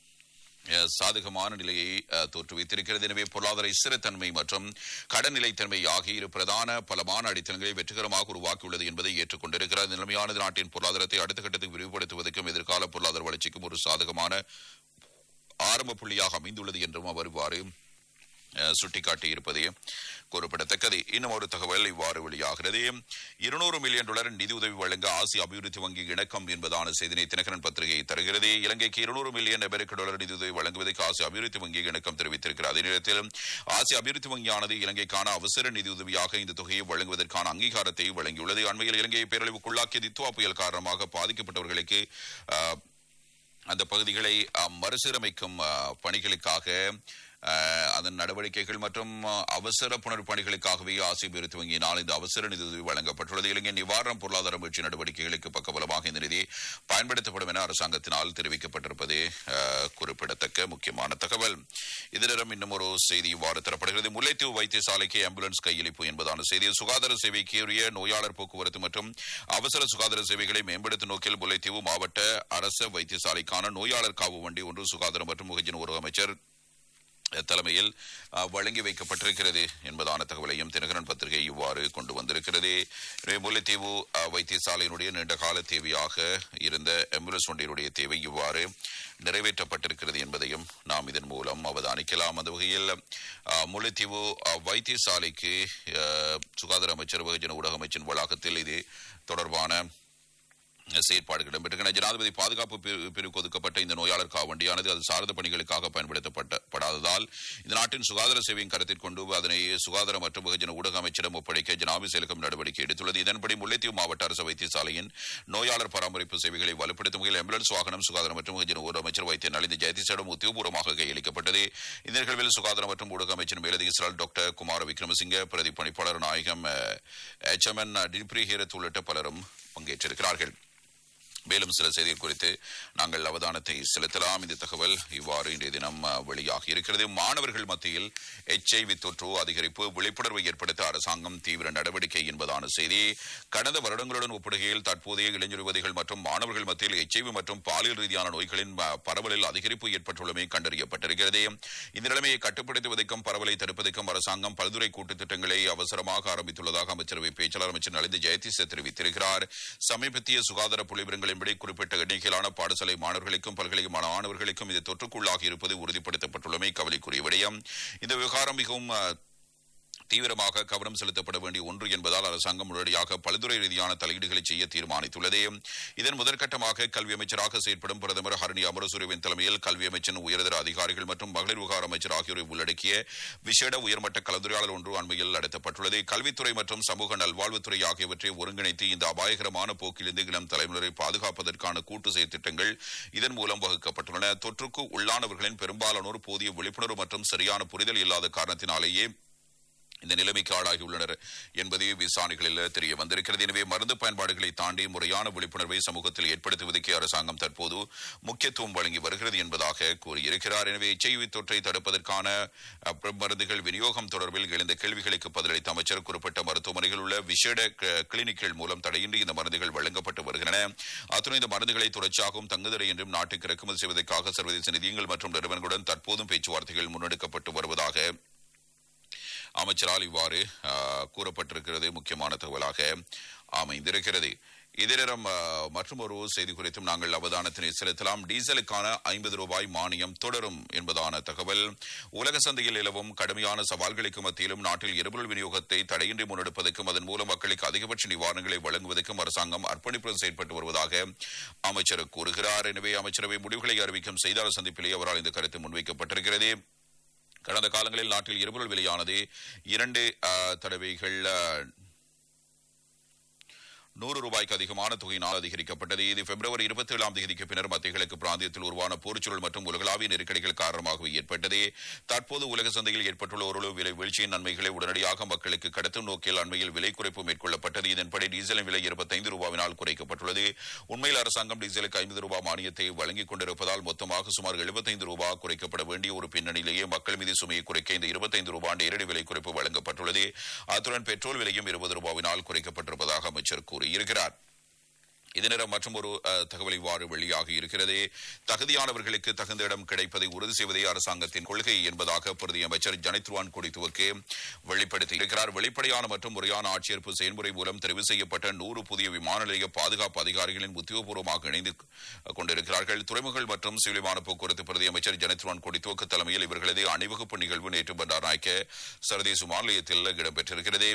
அஹ், சாதகமான நிலையை அஹ், தோற்றுவித்திருக்கிறது எனவே பொருளாதார ஸ்திரத்தன்மை மற்றும் கடன் நிலைத்தன்மை ஆகிய இரு பிரதான பலமான அடித்தளங்களை வெற்றிகரமாக உருவாக்கியுள்ளது என்பதை ஏற்றுக்கொண்டிருக்கிறார் இந்த நிலைமையானது நாட்டின் பொருளாதாரத்தை அடுத்த கட்டத்துக்கு விரிவுபடுத்துவதற்கும் எதிர்கால பொருளாதார வளர்ச்சிக்கும் ஒரு சாதகமான ஆரம்ப புள்ளியாக அமைந்துள்ளது என்றும் அவர் இவ்வாறு அஹ், சுட்டிக்காட்டியிருப்பது குறிப்பிடத்தக்கது இன்னும் ஒரு தகவல் இவ்வாறு வெளியாகிறது இருநூறு மில்லியன் டாலர் நிதியுதவி வழங்க ஆசிய அபிவிருத்தி வங்கி இணக்கம் என்பதான செய்தினை தினகரன் பத்திரிகை தருகிறது இலங்கைக்கு இருநூறு மில்லியன் அமெரிக்க டாலர் நிதியுதவி வழங்குவதற்கு ஆசிய அபிவிருத்தி வங்கி இணக்கம் தெரிவித்திருக்கிறது அதே நேரத்தில் ஆசிய அபிவிருத்தி வங்கியானது இலங்கைக்கான அவசர நிதியுதவியாக இந்த தொகையை வழங்குவதற்கான அங்கீகாரத்தை வழங்கியுள்ளது அண்மையில் இலங்கையை பேரழிவுக்குள்ளாக்கிய தித்துவா புயல் காரணமாக பாதிக்கப்பட்டவர்களுக்கு அஹ், அந்த பகுதிகளை அஹ், மறுசீரமைக்கும் அஹ், பணிகளுக்காக அஹ், அதன் நடவடிக்கைகள் மற்றும் அஹ், அவசர புனர் பணிகளுக்காகவே ஆசிய அபிவிருத்தி வங்கியினால் இந்த அவசர நிதி வழங்கப்பட்டுள்ளது இலங்கை நிவாரண பொருளாதார மீட்சி நடவடிக்கைகளுக்கு பக்கபலமாக இந்த நிதி பயன்படுத்தப்படும் என அரசாங்கத்தினால் தெரிவிக்கப்பட்டிருப்பது அஹ், குறிப்பிடத்தக்க முக்கியமான தகவல் இதனிடம் இன்னும் ஒரு செய்தி இவ்வாறு தரப்படுகிறது முல்லைத்தீவு வைத்தியசாலைக்கு ஆம்புலன்ஸ் கையளிப்பு என்பதான செய்தி சுகாதார சேவைக்கு உரிய நோயாளர் போக்குவரத்து மற்றும் அவசர சுகாதார சேவைகளை மேம்படுத்தும் நோக்கில் முல்லைத்தீவு மாவட்ட அரச வைத்தியசாலைக்கான நோயாளர் காவு வண்டி ஒன்று சுகாதாரம் மற்றும் முகஜன உறவு அமைச்சர் தலைமையில் அஹ், வழங்கி வைக்கப்பட்டிருக்கிறது என்பதான தகவலையும் தினகரன் பத்திரிகை இவ்வாறு கொண்டு வந்திருக்கிறது எனவே முல்லைத்தீவு அஹ், வைத்தியசாலையினுடைய நீண்டகால தேவையாக இருந்த ஆம்புலன்ஸ் வண்டியினுடைய தேவை இவ்வாறு நிறைவேற்றப்பட்டிருக்கிறது என்பதையும் நாம் இதன் மூலம் அவதானிக்கலாம் அந்த வகையில் அஹ், முல்லைத்தீவு அஹ், வைத்தியசாலைக்கு அஹ், சுகாதார அமைச்சர் வெகுஜன ஊடக அமைச்சின் வளாகத்தில் இது தொடர்பான செயற்பாடுகள் இடம்பெற்றுள்ளன ஜனாதிபதி பாதுகாப்பு பிரி- பிரிவுக்கு ஒதுக்கப்பட்ட இந்த நோயாளர் காவண்டியானது அது சார்ந்த பணிகளுக்காக பயன்படுத்தப்படாததால் இந்த நாட்டின் சுகாதார சேவையின் கருத்தில் கொண்டு அதனை சுகாதார மற்றும் வெகுஜன ஊடக அமைச்சிடம் ஒப்படைக்க ஜனாபி செயலகம் நடவடிக்கை எடுத்துள்ளது இதன்படி முல்லைத்தீவு மாவட்ட அரசு வைத்தியசாலையின் நோயாளர் பராமரிப்பு சேவைகளை வலுப்படுத்தும் வகையில் ஆம்புலன்ஸ் வாகனம் சுகாதார மற்றும் வெகுஜன ஊடக அமைச்சர் வைத்திய நலிந்த ஜெயதிசிடம் உத்தியோகபூர்வமாக கையளிக்கப்பட்டது இந்த நிகழ்வில் சுகாதார மற்றும் ஊடக அமைச்சர் மேலதிக செயலாளர் டாக்டர் குமார விக்ரமசிங்க பிரதி பணிப்பாளர் நாயகம் எச் எம் என் டிப்ரி ஹீரத் உள்ளிட்ட பலரும் பங்கேற்றிருக்கிறார்கள் மேலும் சில செய்திகள் குறித்து நாங்கள் அவதானத்தை செலுத்தலாம் இந்த தகவல் இவ்வாறு இன்றைய தினம் அஹ், வெளியாகி இருக்கிறது மாணவர்கள் மத்தியில் எச்ஐவி தொற்று அதிகரிப்பு விழிப்புணர்வை ஏற்படுத்த அரசாங்கம் தீவிர நடவடிக்கை என்பதான செய்தி கடந்த வருடங்களுடன் ஒப்பிடுகையில் தற்போதைய இளைஞர் யுவதிகள் மற்றும் மாணவர்கள் மத்தியில் எச்ஐவி மற்றும் பாலியல் ரீதியான நோய்களின் அஹ், பரவலில் அதிகரிப்பு ஏற்பட்டுள்ளமை கண்டறியப்பட்டிருக்கிறது இந்த நிலைமையை கட்டுப்படுத்துவதற்கும் பரவலை தடுப்பதற்கும் அரசாங்கம் பல்துறை கூட்டுத் திட்டங்களை அவசரமாக ஆரம்பித்துள்ளதாக அமைச்சரவை பேச்சாளர் அமைச்சர் நலிந்த ஜெயதிச தெரிவித்திருக்கிறார் சமீபத்திய சுகாதார புள்ளிவிவரங்களின்படி குறிப்பிட்ட எண்ணிக்கையிலான பாடசாலை மாணவர்களுக்கும் பல்கலை மாணவர்களுக்கும் இது தொற்றுக்குள்ளாகி இருப்பது உறுதிப்படுத்தப்பட்டுள்ளமை கவலைக்குரிய விடயம் இந்த விவகாரம் மிகவும் அஹ், தீவிரமாக கவனம் செலுத்தப்பட வேண்டிய ஒன்று என்பதால் அரசாங்கம் உடனடியாக பல்துறை ரீதியான தலையீடுகளை செய்ய தீர்மானித்துள்ளது இதன் முதற்கட்டமாக கல்வி அமைச்சராக செயற்படும் பிரதமர் ஹரணி அமரசூரியவின் தலைமையில் கல்வி அமைச்சின் உயர்தர அதிகாரிகள் மற்றும் மகளிர் விவகார அமைச்சர் ஆகியோரை உள்ளடக்கிய விசேட உயர்மட்ட கலந்துரையாடல் ஒன்று அண்மையில் நடத்தப்பட்டுள்ளது கல்வித்துறை மற்றும் சமூக நல்வாழ்வுத்துறை ஆகியவற்றை ஒருங்கிணைத்து இந்த அபாயகரமான போக்கிலிருந்து இளம் தலைமுறை பாதுகாப்பதற்கான கூட்டு செயற்திட்டங்கள் இதன் மூலம் வகுக்கப்பட்டுள்ளன தொற்றுக்கு உள்ளானவர்களின் பெரும்பாலானோர் போதிய விழிப்புணர்வு மற்றும் சரியான புரிதல் இல்லாத காரணத்தினாலேயே இந்த நிலைமைக்கு ஆளாகியுள்ளனர் என்பது விசாரணைகளில் தெரிய வந்திருக்கிறது எனவே மருந்து பயன்பாடுகளை தாண்டி முறையான விழிப்புணர்வை சமூகத்தில் ஏற்படுத்துவதற்கு அரசாங்கம் தற்போது முக்கியத்துவம் வழங்கி வருகிறது என்பதாக கூறியிருக்கிறார் எனவே எச்ஐவி தொற்றை தடுப்பதற்கான அஹ், மருந்துகள் விநியோகம் தொடர்பில் எழுந்த கேள்விகளுக்கு பதிலளித்த அமைச்சர் குறிப்பிட்ட மருத்துவமனைகள் உள்ள விசேட க- கிளினிக்கள் மூலம் தடையின்றி இந்த மருந்துகள் வழங்கப்பட்டு வருகின்றன அத்துடன் இந்த மருந்துகளை தொடர்ச்சியாகவும் தங்குதடை என்றும் நாட்டுக்கு இறக்குமதி செய்வதற்காக சர்வதேச நிதியங்கள் மற்றும் நிறுவனங்களுடன் தற்போதும் பேச்சுவார்த்தைகள் முன்னெடுக்கப்பட்டு வருவதாக அமைச்சரால் இவ்வாறு ஆ, கூறப்பட்டிருக்கிறது முக்கியமான தகவலாக அமைந்திருக்கிறது இதே நேரம் மற்றும் ஒரு செய்தி குறித்தும் நாங்கள் அவதானத்தினை செலுத்தலாம் டீசலுக்கான ஐம்பது ரூபாய் மானியம் தொடரும் என்பதான தகவல் உலக சந்தையில் நிலவும் கடுமையான சவால்களுக்கு மத்தியிலும் நாட்டில் எரிபொருள் விநியோகத்தை தடையின்றி முன்னெடுப்பதற்கும் அதன் மூலம் மக்களுக்கு அதிகபட்ச நிவாரணங்களை வழங்குவதற்கும் அரசாங்கம் அர்ப்பணிப்புடன் செயற்பட்டு வருவதாக அமைச்சர் கூறுகிறார் எனவே அமைச்சரவை முடிவுகளை அறிவிக்கும் செய்தியாளர் சந்திப்பிலே அவரால் இந்த கருத்து முன்வைக்கப்பட்டிருக்கிறது கடந்த காலங்களில் நாட்டில் எரிபொருள் விலையானது இரண்டு அஹ், தடவைகள் அஹ், நூறு ரூபாய்க்கு அதிகமான தொகையினால் அதிகரிக்கப்பட்டது இது பிப்ரவரி இருபத்தி ஏழாம் தேதிக்கு பின்னர் மத்திய கிழக்கு பிராந்தியத்தில் உருவான போர்ச்சூழல் மற்றும் உலகளாவிய நெருக்கடிகள் காரணமாகவே ஏற்பட்டது தற்போது உலக சந்தையில் ஏற்பட்டுள்ள ஓரளவு விலை வீழ்ச்சியின் நன்மைகளை உடனடியாக மக்களுக்கு கடத்தும் நோக்கில் அண்மையில் விலை குறைப்பு மேற்கொள்ளப்பட்டது இதன்படி டீசலின் விலை இருபத்தைந்து ரூபாவினால் குறைக்கப்பட்டுள்ளது உண்மையில் அரசாங்கம் டீசலுக்கு ஐம்பது ரூபாய் மானியத்தை வழங்கிக் கொண்டிருப்பதால் மொத்தமாக சுமார் எழுபத்தைந்து ரூபாய் குறைக்கப்பட வேண்டிய ஒரு பின்னணியிலேயே மக்கள் மீது சுமையை குறைக்க இந்த இருபத்தைந்து ரூபாய் நேரடி விலை குறைப்பு வழங்கப்பட்டுள்ளது அத்துடன் பெட்ரோல் விலையும் இருபது ரூபாவினால் குறைக்கப்பட்டிருப்பதாக அமைச்சர் கூறியிருக்கிறார் இதனிடம் மற்றும் ஒரு தகவல் இவ்வாறு வெளியாகி இருக்கிறது தகுதியானவர்களுக்கு தகுந்த இடம் கிடைப்பதை உறுதி செய்வதே அரசாங்கத்தின் கொள்கை என்பதாக பிரதி அமைச்சர் ஜனித்வான் கொடித்துவக்கு வெளிப்படுத்தி இருக்கிறார் வெளிப்படையான மற்றும் முறையான ஆட்சேர்ப்பு செயல்முறை மூலம் தெரிவு செய்யப்பட்ட நூறு புதிய விமான நிலைய பாதுகாப்பு அதிகாரிகளின் உத்தியோகபூர்வமாக இணைந்து கொண்டிருக்கிறார்கள் துறைமுகங்கள் மற்றும் சிவில் விமான போக்குவரத்து பிரதி அமைச்சர் ஜனித்வான் கொடித்துவக்கு தலைமையில் இவர்களது அணிவகுப்பு நிகழ்வு நேற்று பண்டார் நாயக்க சர்வதேச விமான நிலையத்தில் இடம்பெற்றிருக்கிறது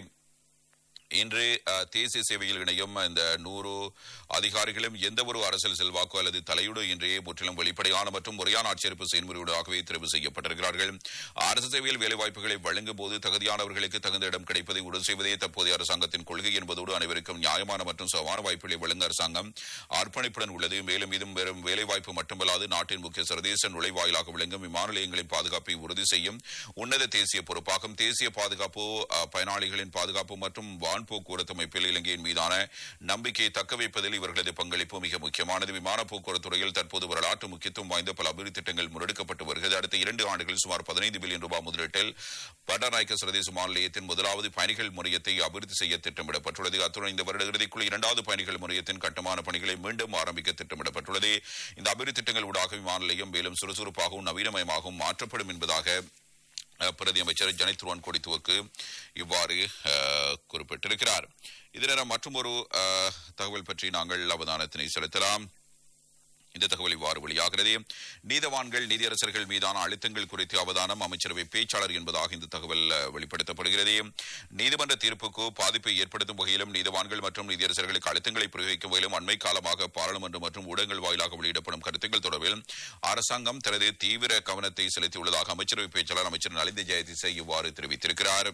இன்று அஹ், தேசிய சேவையில் இணையும் இந்த நூறு அதிகாரிகளும் எந்த ஒரு அரசியல் செல்வாக்கோ அல்லது தலையீடு இன்றே முற்றிலும் வெளிப்படையான மற்றும் முறையான ஆட்சேர்ப்பு செயல்முறையோடாகவே தெரிவு செய்யப்பட்டிருக்கிறார்கள் அரசு சேவையில் வேலைவாய்ப்புகளை வழங்கும் போது தகுதியானவர்களுக்கு தகுந்த இடம் கிடைப்பதை உறுதி செய்வதே தற்போதைய அரசாங்கத்தின் கொள்கை என்பதோடு அனைவருக்கும் நியாயமான மற்றும் சமமான வாய்ப்புகளை வழங்க அரசாங்கம் அர்ப்பணிப்புடன் உள்ளது மேலும் இதும் வெறும் வேலைவாய்ப்பு மட்டுமல்லாது நாட்டின் முக்கிய சர்வதேச நுழைவாயிலாக விளங்கும் விமான நிலையங்களின் பாதுகாப்பை உறுதி செய்யும் உன்னத தேசிய பொறுப்பாகும் தேசிய பாதுகாப்பு அஹ், பயனாளிகளின் பாதுகாப்பு மற்றும் வான் போக்குவரத்து அமைப்பில் இலங்கையின் மீதான நம்பிக்கையை தக்க வைப்பதில் இவர்களது பங்களிப்பு மிக முக்கியமானது விமான போக்குவரத்து துறையில் தற்போது வரலாற்று முக்கியத்துவம் வாய்ந்த பல அபிவிருத்தி திட்டங்கள் முன்னெடுக்கப்பட்டு வருகிறது அடுத்த இரண்டு ஆண்டுகளில் சுமார் பதினைந்து பில்லியன் ரூபாய் முதலீட்டில் பட்டநாயக்க சர்வதேச விமான நிலையத்தின் முதலாவது பயணிகள் முறையத்தை அபிவிருத்தி செய்ய திட்டமிடப்பட்டுள்ளது அத்துடன் இந்த வருட இறுதிக்குள் இரண்டாவது பயணிகள் முறையத்தின் கட்டுமான பணிகளை மீண்டும் ஆரம்பிக்க திட்டமிடப்பட்டுள்ளது இந்த அபிவிருத்தி திட்டங்கள் ஊடாக விமான நிலையம் மேலும் சுறுசுறுப்பாகவும் நவீனமயமாகவும் மாற்றப்படும் என்பதாக அஹ், பிரதி அமைச்சர் ஜனித்ருவன் கொடித்துவக்கு இவ்வாறு அஹ், குறிப்பிட்டிருக்கிறார் இதர மற்றும் ஒரு தகவல் பற்றி நாங்கள் அவதானத்தினை செலுத்தலாம் இந்த தகவல் இவ்வாறு வெளியாகிறது நீதவான்கள் நீதியரசர்கள் மீதான அழுத்தங்கள் குறித்து அவதானம் அமைச்சரவை பேச்சாளர் என்பதாக இந்த தகவல் அஹ், வெளிப்படுத்தப்படுகிறது நீதிமன்ற தீர்ப்புக்கு பாதிப்பை ஏற்படுத்தும் வகையிலும் நீதவான்கள் மற்றும் நீதியரசர்களுக்கு அழுத்தங்களை பிரயோகிக்கும் வகையிலும் அண்மை காலமாக பாராளுமன்றம் மற்றும் ஊடகங்கள் வாயிலாக வெளியிடப்படும் கருத்துக்கள் தொடர்பில் அரசாங்கம் தனது தீவிர கவனத்தை செலுத்தியுள்ளதாக அமைச்சரவை பேச்சாளர் அமைச்சர் நலிந்த ஜெயதிசை இவ்வாறு தெரிவித்திருக்கிறார்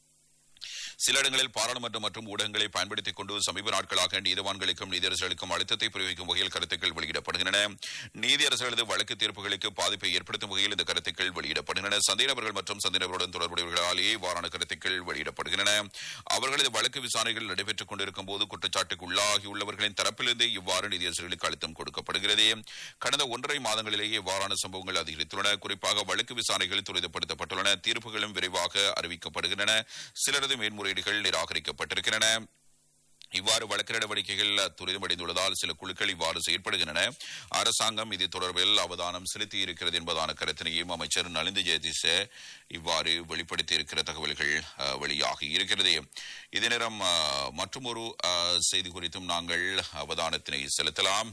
சில இடங்களில் பாராளுமன்றம் மற்றும் ஊடகங்களை பயன்படுத்திக் கொண்டு சமீப நாட்களாக நீதவான்களுக்கும் நீதியரசர்களுக்கும் அழுத்தத்தை பிரயோகிக்கும் வகையில் கருத்துக்கள் வெளியிடப்படுகின்றன நீதியரசர்களது வழக்கு தீர்ப்புகளுக்கு பாதிப்பை ஏற்படுத்தும் வகையில் இந்த கருத்துக்கள் வெளியிடப்படுகின்றன சந்தேக நபர்கள் மற்றும் சந்தேக நபருடன் தொடர்புடையவர்களாலேயே இவ்வாறான கருத்துக்கள் வெளியிடப்படுகின்றன அவர்களது வழக்கு விசாரணைகள் நடைபெற்றுக் கொண்டிருக்கும் போது குற்றச்சாட்டுக்கு உள்ளாகியுள்ளவர்களின் தரப்பிலிருந்து இவ்வாறு நீதியரசர்களுக்கு அழுத்தம் கொடுக்கப்படுகிறது கடந்த ஒன்றரை மாதங்களிலேயே இவ்வாறான சம்பவங்கள் அதிகரித்துள்ளன குறிப்பாக வழக்கு விசாரணைகள் துரிதப்படுத்தப்பட்டுள்ளன தீர்ப்புகளும் விரைவாக அறிவிக்கப்படுகின்றன சிலரது மேன்முறையீடுகள் நிராகரிக்கப்பட்டிருக்கின்றன இவ்வாறு வழக்கு நடவடிக்கைகள் துரிதமடைந்துள்ளதால் சில குழுக்கள் இவ்வாறு செயற்படுகின்றன அரசாங்கம் இது தொடர்பில் அவதானம் செலுத்தி இருக்கிறது என்பதான கருத்தினையும் அமைச்சர் நலிந்த ஜெயதிச இவ்வாறு வெளிப்படுத்தி இருக்கிற தகவல்கள் அஹ், வெளியாகி இருக்கிறது இதே நேரம் மற்றும் ஒரு செய்தி குறித்தும் நாங்கள் அவதானத்தினை செலுத்தலாம்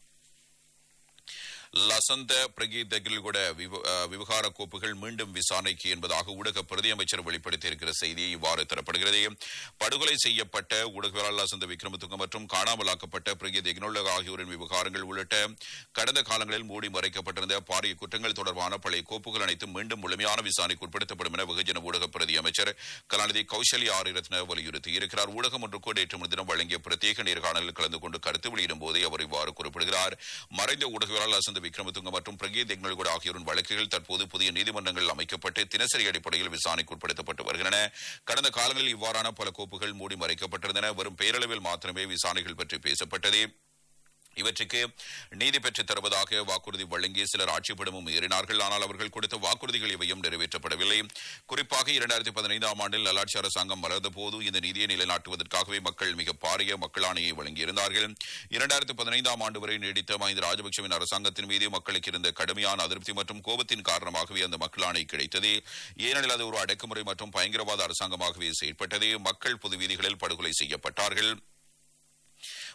லசந்த பிரகீத் கூட விவகார கோப்புகள் மீண்டும் விசாரணைக்கு என்பதாக ஊடக பிரதி அமைச்சர் வெளிப்படுத்தியிருக்கிற செய்தி இவ்வாறு தரப்படுகிறது படுகொலை செய்யப்பட்ட ஊடகவியலாளர் லசந்த விக்ரமதுங்க மற்றும் காணாமலாக்கப்பட்ட பிரகீத் எக்னோலக் ஆகியோரின் விவகாரங்கள் உள்ளிட்ட கடந்த காலங்களில் மூடி மறைக்கப்பட்டிருந்த பாரிய குற்றங்கள் தொடர்பான பழைய கோப்புகள் அனைத்தும் மீண்டும் முழுமையான விசாரணைக்கு உட்படுத்தப்படும் என வெகுஜன ஊடக பிரதி அமைச்சர் கலாநிதி கௌசல்யா ஆரியரத்ன வலியுறுத்தி இருக்கிறார் ஊடகம் ஒன்றுக்கு நேற்று முன்தினம் வழங்கிய பிரத்யேக நேர்காணலில் கலந்து கொண்டு கருத்து வெளியிடும் போதே அவர் இவ்வாறு குறிப்பிடுகிறார் மறைந்த ஊடகவியலாளர் லசந்த விக்ரமதுங்க மற்றும் பிரகீத் எக்னல்குட ஆகியோரின் வழக்குகள் தற்போது புதிய நீதிமன்றங்கள் அமைக்கப்பட்டு தினசரி அடிப்படையில் விசாரணைக்கு உட்படுத்தப்பட்டு வருகின்றன கடந்த காலங்களில் இவ்வாறான பல கோப்புகள் மூடி மறைக்கப்பட்டிருந்தன வெறும் பேரளவில் மாத்திரமே விசாரணைகள் பற்றி பேசப்பட்டது இவற்றுக்கு நீதி பெற்றுத் தருவதாக வாக்குறுதி வழங்கி சிலர் ஆட்சிப்படமும் ஏறினார்கள் ஆனால் அவர்கள் கொடுத்த வாக்குறுதிகள் எவையும் நிறைவேற்றப்படவில்லை குறிப்பாக இரண்டாயிரத்தி பதினைந்தாம் ஆண்டில் நல்லாட்சி அரசாங்கம் மலர்ந்த போது இந்த நிதியை நிலைநாட்டுவதற்காகவே மக்கள் மிக பாரிய மக்கள் ஆணையை வழங்கியிருந்தார்கள் இரண்டாயிரத்தி பதினைந்தாம் ஆண்டு வரை நீடித்த மஹிந்த ராஜபக்சவின் அரசாங்கத்தின் மீது மக்களுக்கு இருந்த கடுமையான அதிருப்தி மற்றும் கோபத்தின் காரணமாகவே அந்த மக்கள் ஆணை கிடைத்தது ஏனெனில் அது ஒரு அடக்குமுறை மற்றும் பயங்கரவாத அரசாங்கமாகவே செயற்பட்டது மக்கள் பொது வீதிகளில் படுகொலை செய்யப்பட்டார்கள்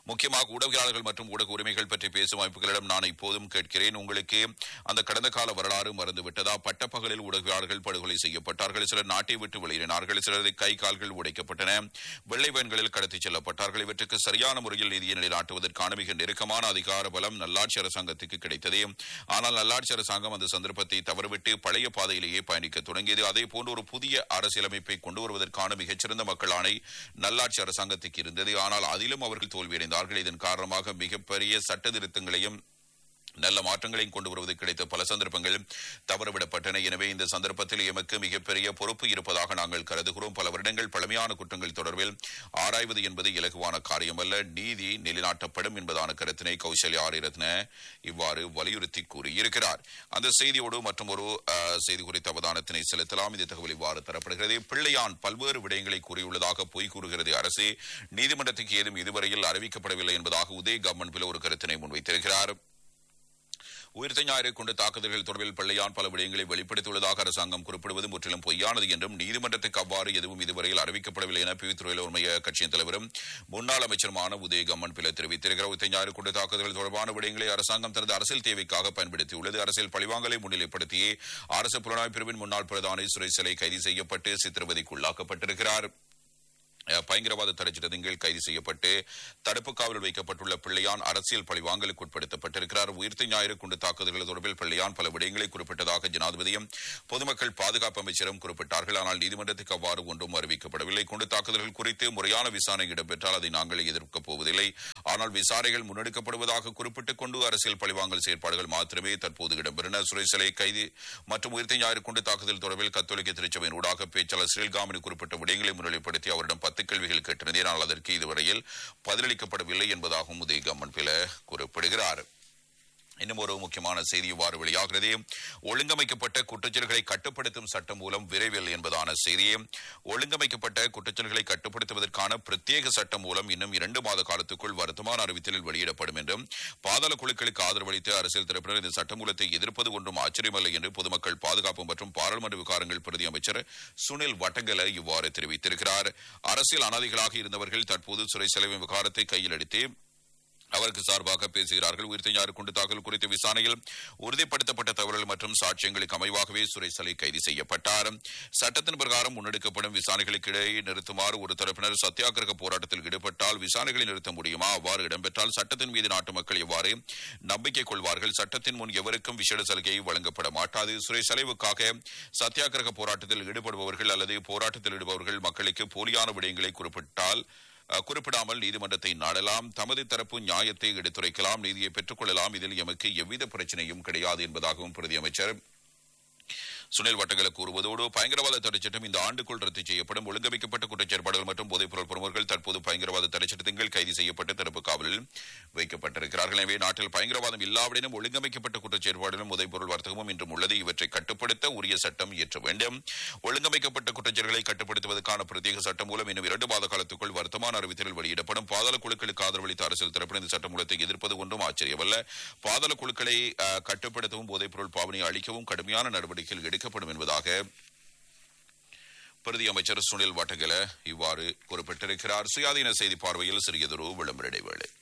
முக்கியமாக ஊடகவியலாளர்கள் மற்றும் ஊடக உரிமைகள் பற்றி பேசும் அமைப்புகளிடம் நான் இப்போதும் கேட்கிறேன் உங்களுக்கு அந்த கடந்த கால வரலாறு மறந்து விட்டதா பட்டப்பகலில் ஊடகவியலாளர்கள் படுகொலை செய்யப்பட்டார்கள் சிலர் நாட்டை விட்டு வெளியேறினார்கள் சிலரது கை கால்கள் உடைக்கப்பட்டன வெள்ளை வேன்களில் கடத்திச் செல்லப்பட்டார்கள் இவற்றுக்கு சரியான முறையில் நீதியை நிலைநாட்டுவதற்கான மிக நெருக்கமான அதிகார பலம் நல்லாட்சி அரசாங்கத்துக்கு கிடைத்தது ஆனால் நல்லாட்சி அரசாங்கம் அந்த சந்தர்ப்பத்தை தவறுவிட்டு பழைய பாதையிலேயே பயணிக்க தொடங்கியது அதே போன்று ஒரு புதிய அரசியலமைப்பை கொண்டு வருவதற்கான மிகச்சிறந்த மக்கள் ஆணை நல்லாட்சி அரசாங்கத்துக்கு இருந்தது ஆனால் அதிலும் அவர்கள் தோல்வியடைந்தார்கள் இதன் காரணமாக மிகப்பெரிய சட்ட திருத்தங்களையும் நல்ல மாற்றங்களையும் கொண்டு வருவது கிடைத்த பல சந்தர்ப்பங்கள் தவறவிடப்பட்டன எனவே இந்த சந்தர்ப்பத்தில் எமக்கு மிகப்பெரிய பொறுப்பு இருப்பதாக நாங்கள் கருதுகிறோம் பல வருடங்கள் பழமையான குற்றங்கள் தொடர்பில் ஆராய்வது என்பது இலகுவான காரியமல்ல நீதி நிலைநாட்டப்படும் என்பதான கருத்தினை கௌசல்யா ஆரிரத்ன இவ்வாறு வலியுறுத்தி கூறியிருக்கிறார் அந்த செய்தியோடு மற்றும் ஒரு செய்தி குறித்த அவதானத்தினை செலுத்தலாம் இந்த தகவல் இவ்வாறு தரப்படுகிறது பிள்ளையான் பல்வேறு விடயங்களை கூறியுள்ளதாக பொய் கூறுகிறது அரசு நீதிமன்றத்துக்கு ஏதும் இதுவரையில் அறிவிக்கப்படவில்லை என்பதாக உதய கவர்மெண்ட் பில ஒரு கருத்தினை முன்வைத்திருக்கிறார் உயிர்த்த ஞாயிறு கொண்டு தாக்குதல்கள் தொடர்பில் பிள்ளையான் பல விடயங்களை வெளிப்படுத்தியுள்ளதாக அரசாங்கம் குறிப்பிடுவது முற்றிலும் பொய்யானது என்றும் நீதிமன்றத்துக்கு அவ்வாறு எதுவும் இதுவரையில் அறிவிக்கப்படவில்லை என பிவித்துறையில் உண்மைய கட்சியின் தலைவரும் முன்னாள் அமைச்சருமான உதய கம்மன் பில தெரிவித்திருக்கிறார் உயிர்த்த ஞாயிறு கொண்டு தாக்குதல்கள் தொடர்பான விடயங்களை அரசாங்கம் தனது அரசியல் தேவைக்காக பயன்படுத்தியுள்ளது அரசியல் பழிவாங்கலை முன்னிலைப்படுத்தி அரசு புலனாய்வு பிரிவின் முன்னாள் பிரதானி சுரேசலை கைது செய்யப்பட்டு சித்திரவதைக்குள்ளாக்கப்பட்டிருக்கிறார் பயங்கரவாத தடைச்சட்டத்தின் கீழ் கைது செய்யப்பட்டு தடுப்பு காவலில் வைக்கப்பட்டுள்ள பிள்ளையான் அரசியல் பழிவாங்கலுக்கு உட்படுத்தப்பட்டிருக்கிறார் உயிர்த்த ஞாயிறு குண்டு தாக்குதல்கள் தொடர்பில் பிள்ளையான் பல விடயங்களை குறிப்பிட்டதாக ஜனாதிபதியும் பொதுமக்கள் பாதுகாப்பு அமைச்சரும் குறிப்பிட்டார்கள் ஆனால் நீதிமன்றத்துக்கு அவ்வாறு ஒன்றும் அறிவிக்கப்படவில்லை குண்டு தாக்குதல்கள் குறித்து முறையான விசாரணை இடம்பெற்றால் அதை நாங்கள் எதிர்க்கப் போவதில்லை ஆனால் விசாரணைகள் முன்னெடுக்கப்படுவதாக குறிப்பிட்டுக் கொண்டு அரசியல் பழிவாங்கல் செயற்பாடுகள் மாத்திரமே தற்போது இடம்பெறன சுரேசலை கைது மற்றும் உயிர்த்த ஞாயிறு குண்டு தாக்குதல் தொடர்பில் கத்தோலிக்க திருச்சபையின் ஊடாக பேச்சாளர் ஸ்ரீல்காமினி குறிப்பிட்ட விடயங்களை முன்னிலைப்படுத்தி அவரிடம் பத்து கேள்விகள் கேட்டிருந்தேன் ஆனால் அதற்கு இதுவரையில் பதிலளிக்கப்படவில்லை என்பதாகவும் உதய கம்மன் பில குறிப்பிடுகிறார் இன்னும் ஒரு முக்கியமான செய்தி இவ்வாறு வெளியாகிறது ஒழுங்கமைக்கப்பட்ட குற்றச்செயல்களை கட்டுப்படுத்தும் சட்டம் மூலம் விரைவில் என்பதான செய்தியை ஒழுங்கமைக்கப்பட்ட குற்றச்செயல்களை கட்டுப்படுத்துவதற்கான பிரத்யேக சட்டம் மூலம் இன்னும் இரண்டு மாத காலத்துக்குள் வருத்தமான அறிவித்தலில் வெளியிடப்படும் என்றும் பாதாள குழுக்களுக்கு ஆதரவளித்து அரசியல் தரப்பினர் இந்த சட்டமூலத்தை எதிர்ப்பது ஒன்றும் ஆச்சரியமல்ல என்று பொதுமக்கள் பாதுகாப்பு மற்றும் பாராளுமன்ற விவகாரங்கள் பிரதி அமைச்சர் சுனில் வட்டங்கல இவ்வாறு தெரிவித்திருக்கிறார் அரசியல் அனாதைகளாக இருந்தவர்கள் தற்போது சிறை செலவு விவகாரத்தை கையில் எடுத்து அவருக்கு சார்பாக பேசுகிறார்கள் உயிர்த்தஞ்சாறு குண்டு தாக்கல் குறித்த விசாரணையில் உறுதிப்படுத்தப்பட்ட தகவல்கள் மற்றும் சாட்சியங்களுக்கு அமைவாகவே சுரேசலை கைது செய்யப்பட்டார் சட்டத்தின் பிரகாரம் முன்னெடுக்கப்படும் விசாரணைகளுக்கு இடையே நிறுத்துமாறு ஒரு தரப்பினர் சத்தியாகிரக போராட்டத்தில் ஈடுபட்டால் விசாரணைகளை நிறுத்த முடியுமா அவ்வாறு இடம்பெற்றால் சட்டத்தின் மீது நாட்டு மக்கள் எவ்வாறு நம்பிக்கை கொள்வார்கள் சட்டத்தின் முன் எவருக்கும் விசேட சலுகை வழங்கப்பட மாட்டாது சுரேஷ் செலவுக்காக சத்தியாகிரக போராட்டத்தில் ஈடுபடுபவர்கள் அல்லது போராட்டத்தில் ஈடுபவர்கள் மக்களுக்கு போலியான விடயங்களை குறிப்பிட்டால் குறிப்பிடாமல் நீதிமன்றத்தை நாடலாம் தமது தரப்பு நியாயத்தை எடுத்துரைக்கலாம் நீதியை பெற்றுக் கொள்ளலாம் இதில் எமக்கு எவ்வித பிரச்சனையும் கிடையாது என்பதாகவும் பிரதி அமைச்சர் சுனில் வட்டங்களை கூறுவதோடு பயங்கரவாத தடைச்சட்டம் இந்த ஆண்டுக்குள் ரத்து செய்யப்படும் ஒழுங்கமைக்கப்பட்ட குற்றச்செயற்பாடுகள் மற்றும் போதைப்பொருள் பிரமுகர்கள் தற்போது பயங்கரவாத தடைச்சட்டத்தின் கீழ் கைது செய்யப்பட்டு தடுப்பு காவலில் வைக்கப்பட்டிருக்கிறார்கள் எனவே நாட்டில் பயங்கரவாதம் இல்லாவிடனும் ஒழுங்கமைக்கப்பட்ட குற்றச்செயற்பாடுகளும் போதைப்பொருள் வர்த்தகமும் இன்றும் உள்ளது இவற்றை கட்டுப்படுத்த உரிய சட்டம் இயற்ற வேண்டும் ஒழுங்கமைக்கப்பட்ட குற்றச்செயல்களை கட்டுப்படுத்துவதற்கான பிரத்யேக சட்டம் மூலம் இன்னும் இரண்டு மாத காலத்துக்குள் வர்த்தமான அறிவித்தலில் வெளியிடப்படும் பாதாள குழுக்களுக்கு ஆதரவளித்த அரசியல் தரப்பினர் இந்த சட்டமூலத்தை எதிர்ப்பது ஒன்றும் ஆச்சரியமல்ல பாதாள குழுக்களை கட்டுப்படுத்தவும் போதைப்பொருள் பாவனையை அளிக்கவும் கடுமையான நடவடிக்கைகள் எடுக்கப்படும் என்பதாக பிரதி அமைச்சர் சுனில் வட்டகல இவ்வாறு குறிப்பிட்டிருக்கிறார் சுயாதீன செய்தி பார்வையில் சிறியதொரு விளம்பர இடைவேளை